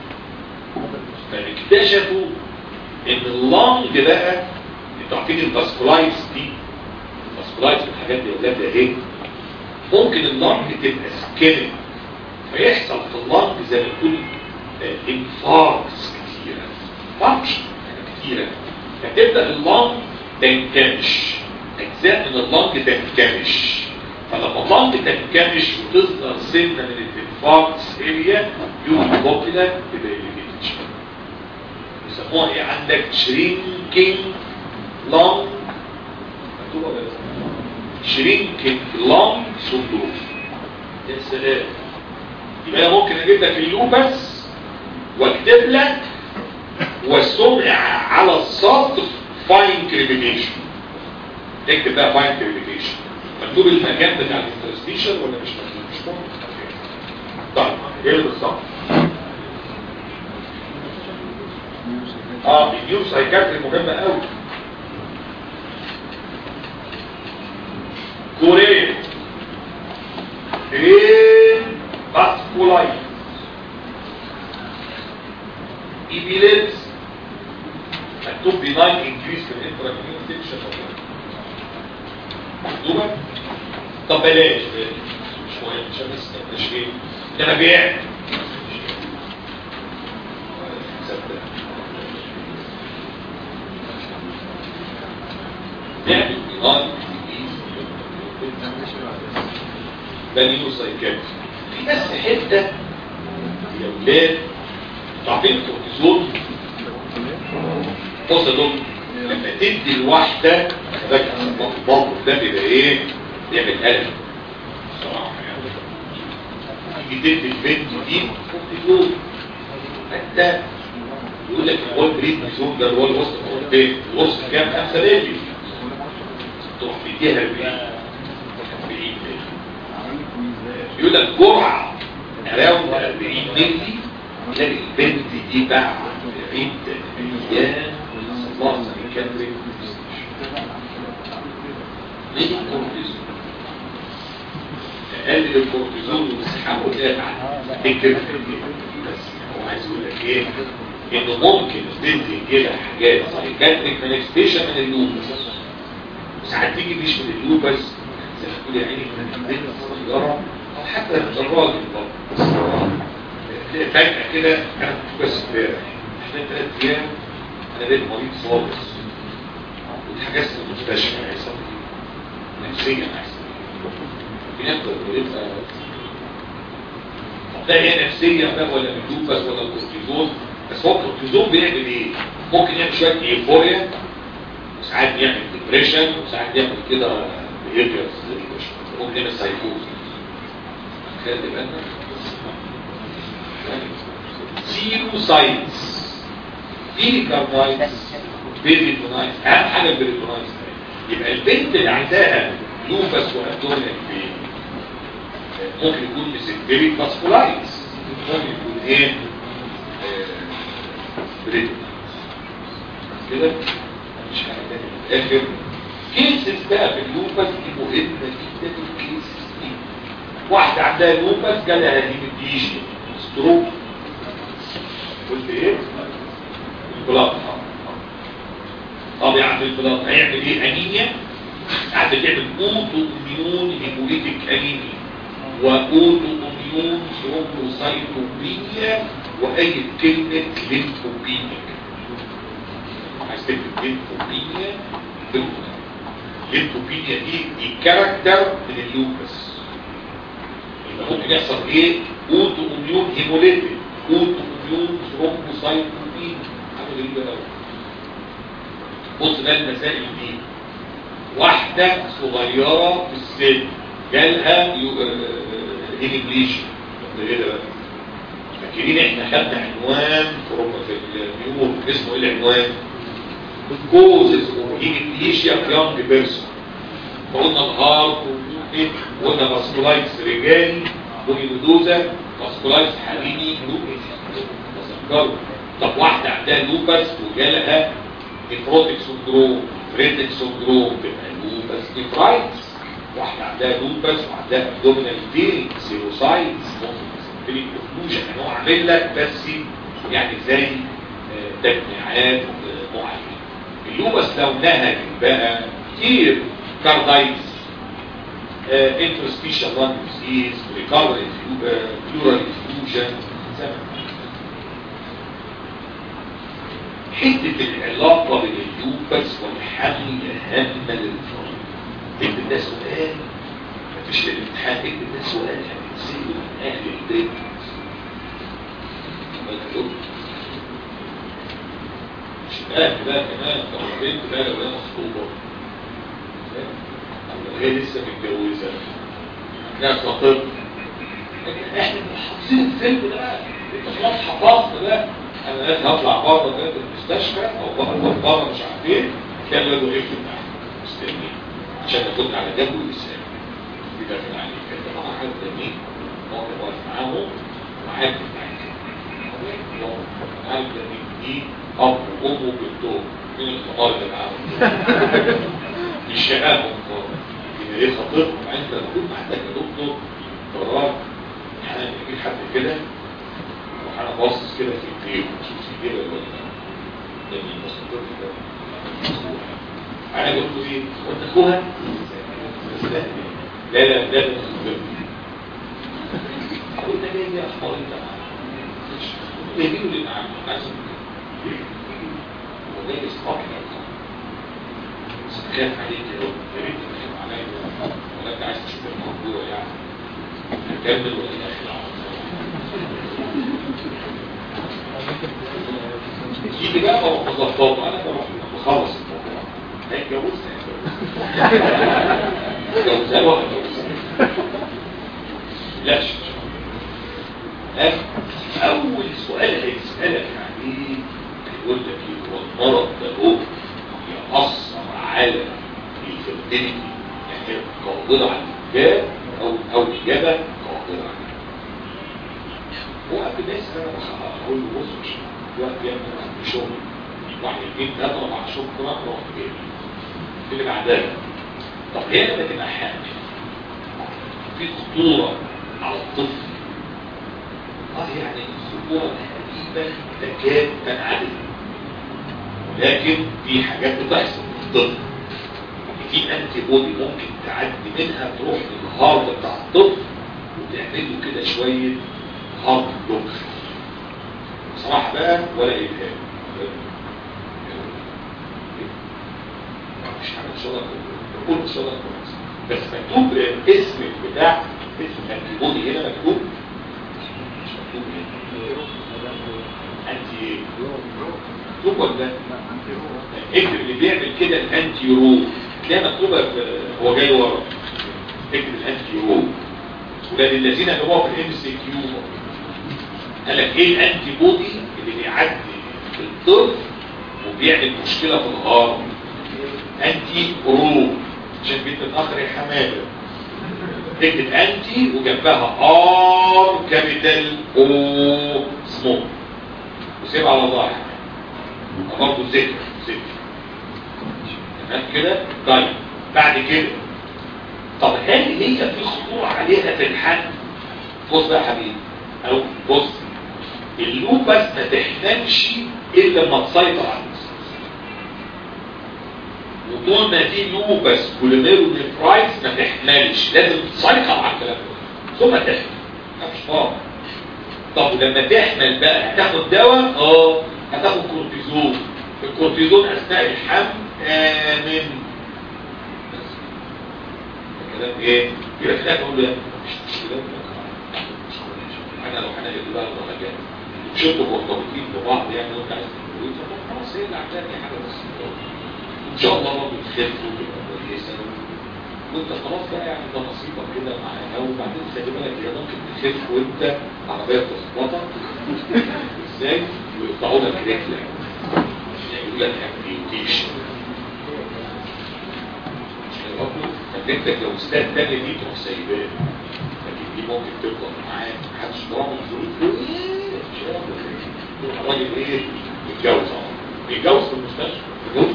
فاكتشفوا ان اللنج بقى انتوا عارفين الفاسكولايتس دي الفاسكولايتس والحاجات دي اولاد اهي ممكن اللنج تبقى سكينت فيحصل في اللنج زي ما تقول انفاركس كتيره فانكشن كتيره فتبدا اللنج تنكمش اجزاء من اللنج تنكمش فلما اللنج تنكمش وتظهر سنه من الانفاركس اريا يوم بوبيلا تبقى اليفيتد يسموها ايه عندك شرينكينج لونج مكتوبه ولا شرينكينج لونج سندروم يا سلام يبقى انا ممكن اجيب لك اللوبس واكتب لك والسمع على السطر فاين كريميشن اكتب بقى فاين كريميشن مكتوب المكان بتاع الانترستيشن ولا مش مكتوب مش مكتوب طيب ايه بالظبط اه النيو سايكاتري مهمة قوي كوريا ايه باسكولايت ايبيليبس مكتوب بناين انكريس في الانتراكمين سيكشن مكتوبة طب بلاش مش مهم عشان بس مش ايه ده انا بيع نعمل بناين ده نيو سايكاتري في ناس في حته يا ولاد تعرفين الكورتيزون بص يا دكتور لما تدي الواحده فاكر الموقف ده بيبقى ايه؟ بيعمل قلق بصراحه يعني تيجي تدي البنت دي كورتيزون انت يقول لك هو البريدنيزون ده هو الوسط القرطين الوسط كام 5 مللي تروح تديها 40 40 يقول لك جرعه اراوند 40 مللي تلاقي البنت دي بعد عدة ايام خلاص كانت ليه الكورتيزون اقلل الكورتيزون وتسحبه دافع تكتب بس هو عايز يقول لك ايه انه ممكن البنت يجيلها حاجات سايكاتريك مانيفستيشن من اللوبس وساعات تيجي مش من اللوبس زي ما تقول يا عيني من البنت الصغيره او حتى من الراجل برضه فجأة كده انا كنت بس امبارح احنا ثلاث ايام انا بقيت مريض خالص واتحجزت في المستشفى هيحصل نفسيا احسن بنبدا بنبقى لا هي نفسيه بقى ولا من اللوبس ولا الكورتيزون بس هو الكورتيزون بيعمل ايه؟ ممكن يعمل شويه ايفوريا وساعات بيعمل ديبريشن وساعات بيعمل كده بيهيفيرز ممكن يعمل سايكوز خلي بالك زيرو ساينس بيريكاردايتس بيريتونايتس اهم حاجه البيريتونايتس يبقى البنت اللي عندها لوبس وابدومينال بين ممكن يكون بسيمبريك فاسكولايتس ممكن يكون ايه بريتونايتس كده مش حاجه تانية في الاخر كيسز بقى في اللوبس دي مهمه جدا الكيسز دي واحده عندها لوبس جالها هيماتيجيا ستروك قلت ايه البلاط طب يعمل البلاط هيعمل ايه انيميا قاعد بتعمل اوتو اميون هيموليتيك انيميا واوتو اميون ثرومبوسايتوبينيا واي كلمه ليمفوبينيا عايز تكتب ليمفوبينيا ليمفوبينيا دي دي كاركتر من اللوبس يبقى ممكن يحصل ايه اوتو اميون هيموليتيك اوتو اميون ثرومبوسايتوبينيا حاجه غريبه قوي بص ده المسائل دي واحدة صغيرة في السن جالها انجليشن ايه ده بقى فاكرين احنا خدنا عنوان في ربع في النيور اسمه ايه العنوان كوزز انجليشيا في يونج بيرسون قلنا الهارت قلنا ماسكولايتس رجالي وهيمودوزا ماسكولايتس حريمي تذكروا طب واحدة عندها لوبس وجالها نيفروتيك سندروم فريدريك سندروم تبقى لوبس نيفرايتس واحدة عندها لوبس وعندها ابدومينال بين سيروسايتس ممكن اوكلوجن انا هو عامل لك بس يعني زي تجميعات معينة اللوبس لو نهج بقى كتير كاردايتس انترستيشال لانج ديزيز ريكارنت بلورال افيوجن حتة العلاقة بين اللوبس والحمل هامة للفرد اكتب ده سؤال مفيش الامتحان اكتب ده سؤال هتنسيه من اهل البيت مش اهل بقى كمان طب البنت بقى لو هي مخطوبة او لو هي لسه متجوزة لا خطيب احنا حافظين الفيلم ده انت خلاص حفظت بقى انا لازم اطلع بره كده المستشفى او بره بره مش عارف ايه كان لازم يقفل معايا مستني عشان اكون على جنبه ويسال يبقى في عليه كده طبعا حد جميل هو كان واقف معاهم وعارف معاك عارف جميل دي اب وام وبنتهم من الخطار اللي معاهم يشقاهم يبقى ايه خطيرهم انت المفروض محتاج يا دكتور قرار يعني يجيب حد كده انا باصص كده في ايديه شوف في ايديه ولا لا ده مين مصدر كده انا قلت له ايه قلت اخوها لا لا لا ده مصدر قلت له ايه يا اخبار انت جايبينه ليه معاك عايز هو جاي يصطاد بس خايف عليك يا رب يا ريت تخاف عليا ولا انت عايز تشوف الموضوع يعني هكمل ولا الاخر يجي بقى بروح مظبطه انا بروح بخلص الموضوع هيتجوزها هيتجوزها ولا هيتجوزها لا اول سؤال هيسالك عليه يقول لك ايه هو المرض ده هو يأثر على الفرتيليتي يعني قادرة على الإنجاب أو أو الإجابة قادرة على هو قبل ما يسأل أنا أقول له بص مش دلوقتي بيعمل عندي شغل واحد اثنين ثلاثة أربع شهور كده رحت جاي اللي بعدها طب هي لما تبقى حامل في خطورة على الطفل اه يعني الخطورة تقريبا تكاد تنعدم ولكن في حاجات بتحصل في الطفل في انتي بودي ممكن تعدي منها تروح للهارد بتاع الطفل وتعمل له كده شويه هارد بلوك بصراحه بقى ولا الهام مش حاجه ان شاء الله كل ان شاء الله كويس بس مكتوب اسم بتاع اسم الانتي بودي هنا مكتوب مكتوب هنا انتي ايه مكتوب ولا اكتب اللي بيعمل كده الانتي رو تلاقي مكتوبه في- هو جاي ورا اكتب الانتي رو ولاد الذين اللي هو في الام سي كيو قال لك ايه الانتي بودي اللي بيعدي في الطفل وبيعمل مشكله في الهارم انتي رو عشان بيت متاخر يا حماده تكتب انتي وجنبها ار كابيتال او سمول وسيبها على ظهرك برضه ذكر ذكر تمام كده طيب بعد كده طب هل هي في خطوره عليها في الحل بص بقى يا حبيبي او بص اللوبس ما تحتاجش الا لما تسيطر على الجسم وطول ما في لوبس كوليميرو نفرايتس ما تحملش لازم تسيطر على الكلام ده ثم تحمل مش فاضي طب ولما تحمل بقى هتاخد دواء اه هتاخد كورتيزون الكورتيزون اثناء الحمل امن بس الكلام ايه يبقى في الاخر اقول له مش مشكله انا لو هنقل بقى الدرجات شفتوا مرتبطين ببعض يعني وانت عايز تتجوز طب خلاص هي اللي عندها حاجه بس ان شاء الله برضه تخف وتبقى كويسه وانت خلاص بقى يعني ده نصيبك كده معاها وبعدين خلي بالك هي ممكن تخف وانت عربيه تظبطك ازاي ويقطعوا لك رجلك يقول لك امبيوتيشن طب انت اتجوزتها الثانيه دي تروح سايباها لكن دي ممكن تفضل معاك محدش ضربه ظروف الراجل ايه يتجوز اهو بيتجوز في المستشفى يتجوز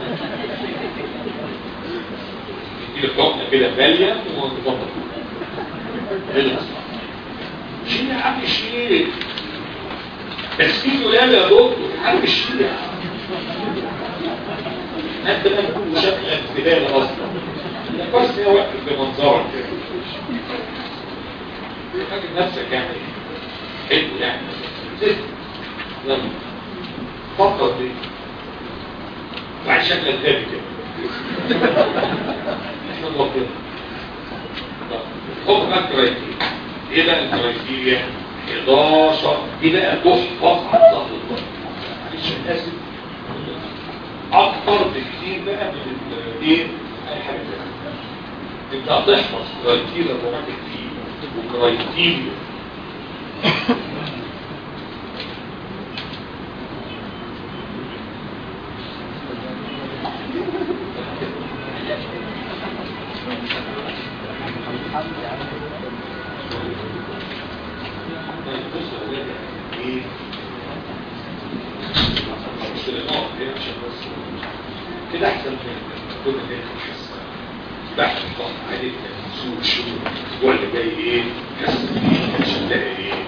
يديله حقنه كده غاليه وتفضل شيل يا عم شيل بس في ولاد يا دكتور يا عم شيل يا عم انت ما تكون شكلك زباله اصلا كويس ان هي وقفت بمنظرك كده فاكر نفسك يعني حلو يعني زفت يلا فكر فيه وعن شكلك غبي كده احنا موافقين خد بقى الكرايتيريا ايه بقى الكرايتيريا 11 دي بقى تحفظ عن ظهر الضغط معلش انا اسف اكتر بكتير بقى من ال- ايه اي حاجه تانية. انت هتحفظ كرايتيريا الروماتيك فيه وكرايتيريا طيب بص يا ولاد يعني ايه مش النقط دي عشان بس كده احسن من كل ما نحس بحث الضغط عادي سوق الشغل الاسبوع اللي جاي ايه حس بيه عشان تلاقي ايه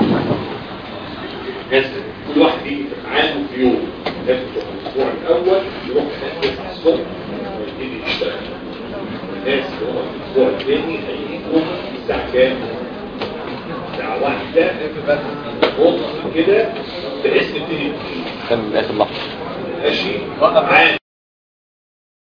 ناس كل واحد يجي معاه في يوم لازم تبقى الاسبوع الاول يروح هناك يسعى الصبح ويبتدي يشتغل الناس اللي هم في الاسبوع الثاني هيجوا الساعه كام؟ الساعه واحدة ونص كده باسم الدنيا كان اخر لحظه ماشي عادي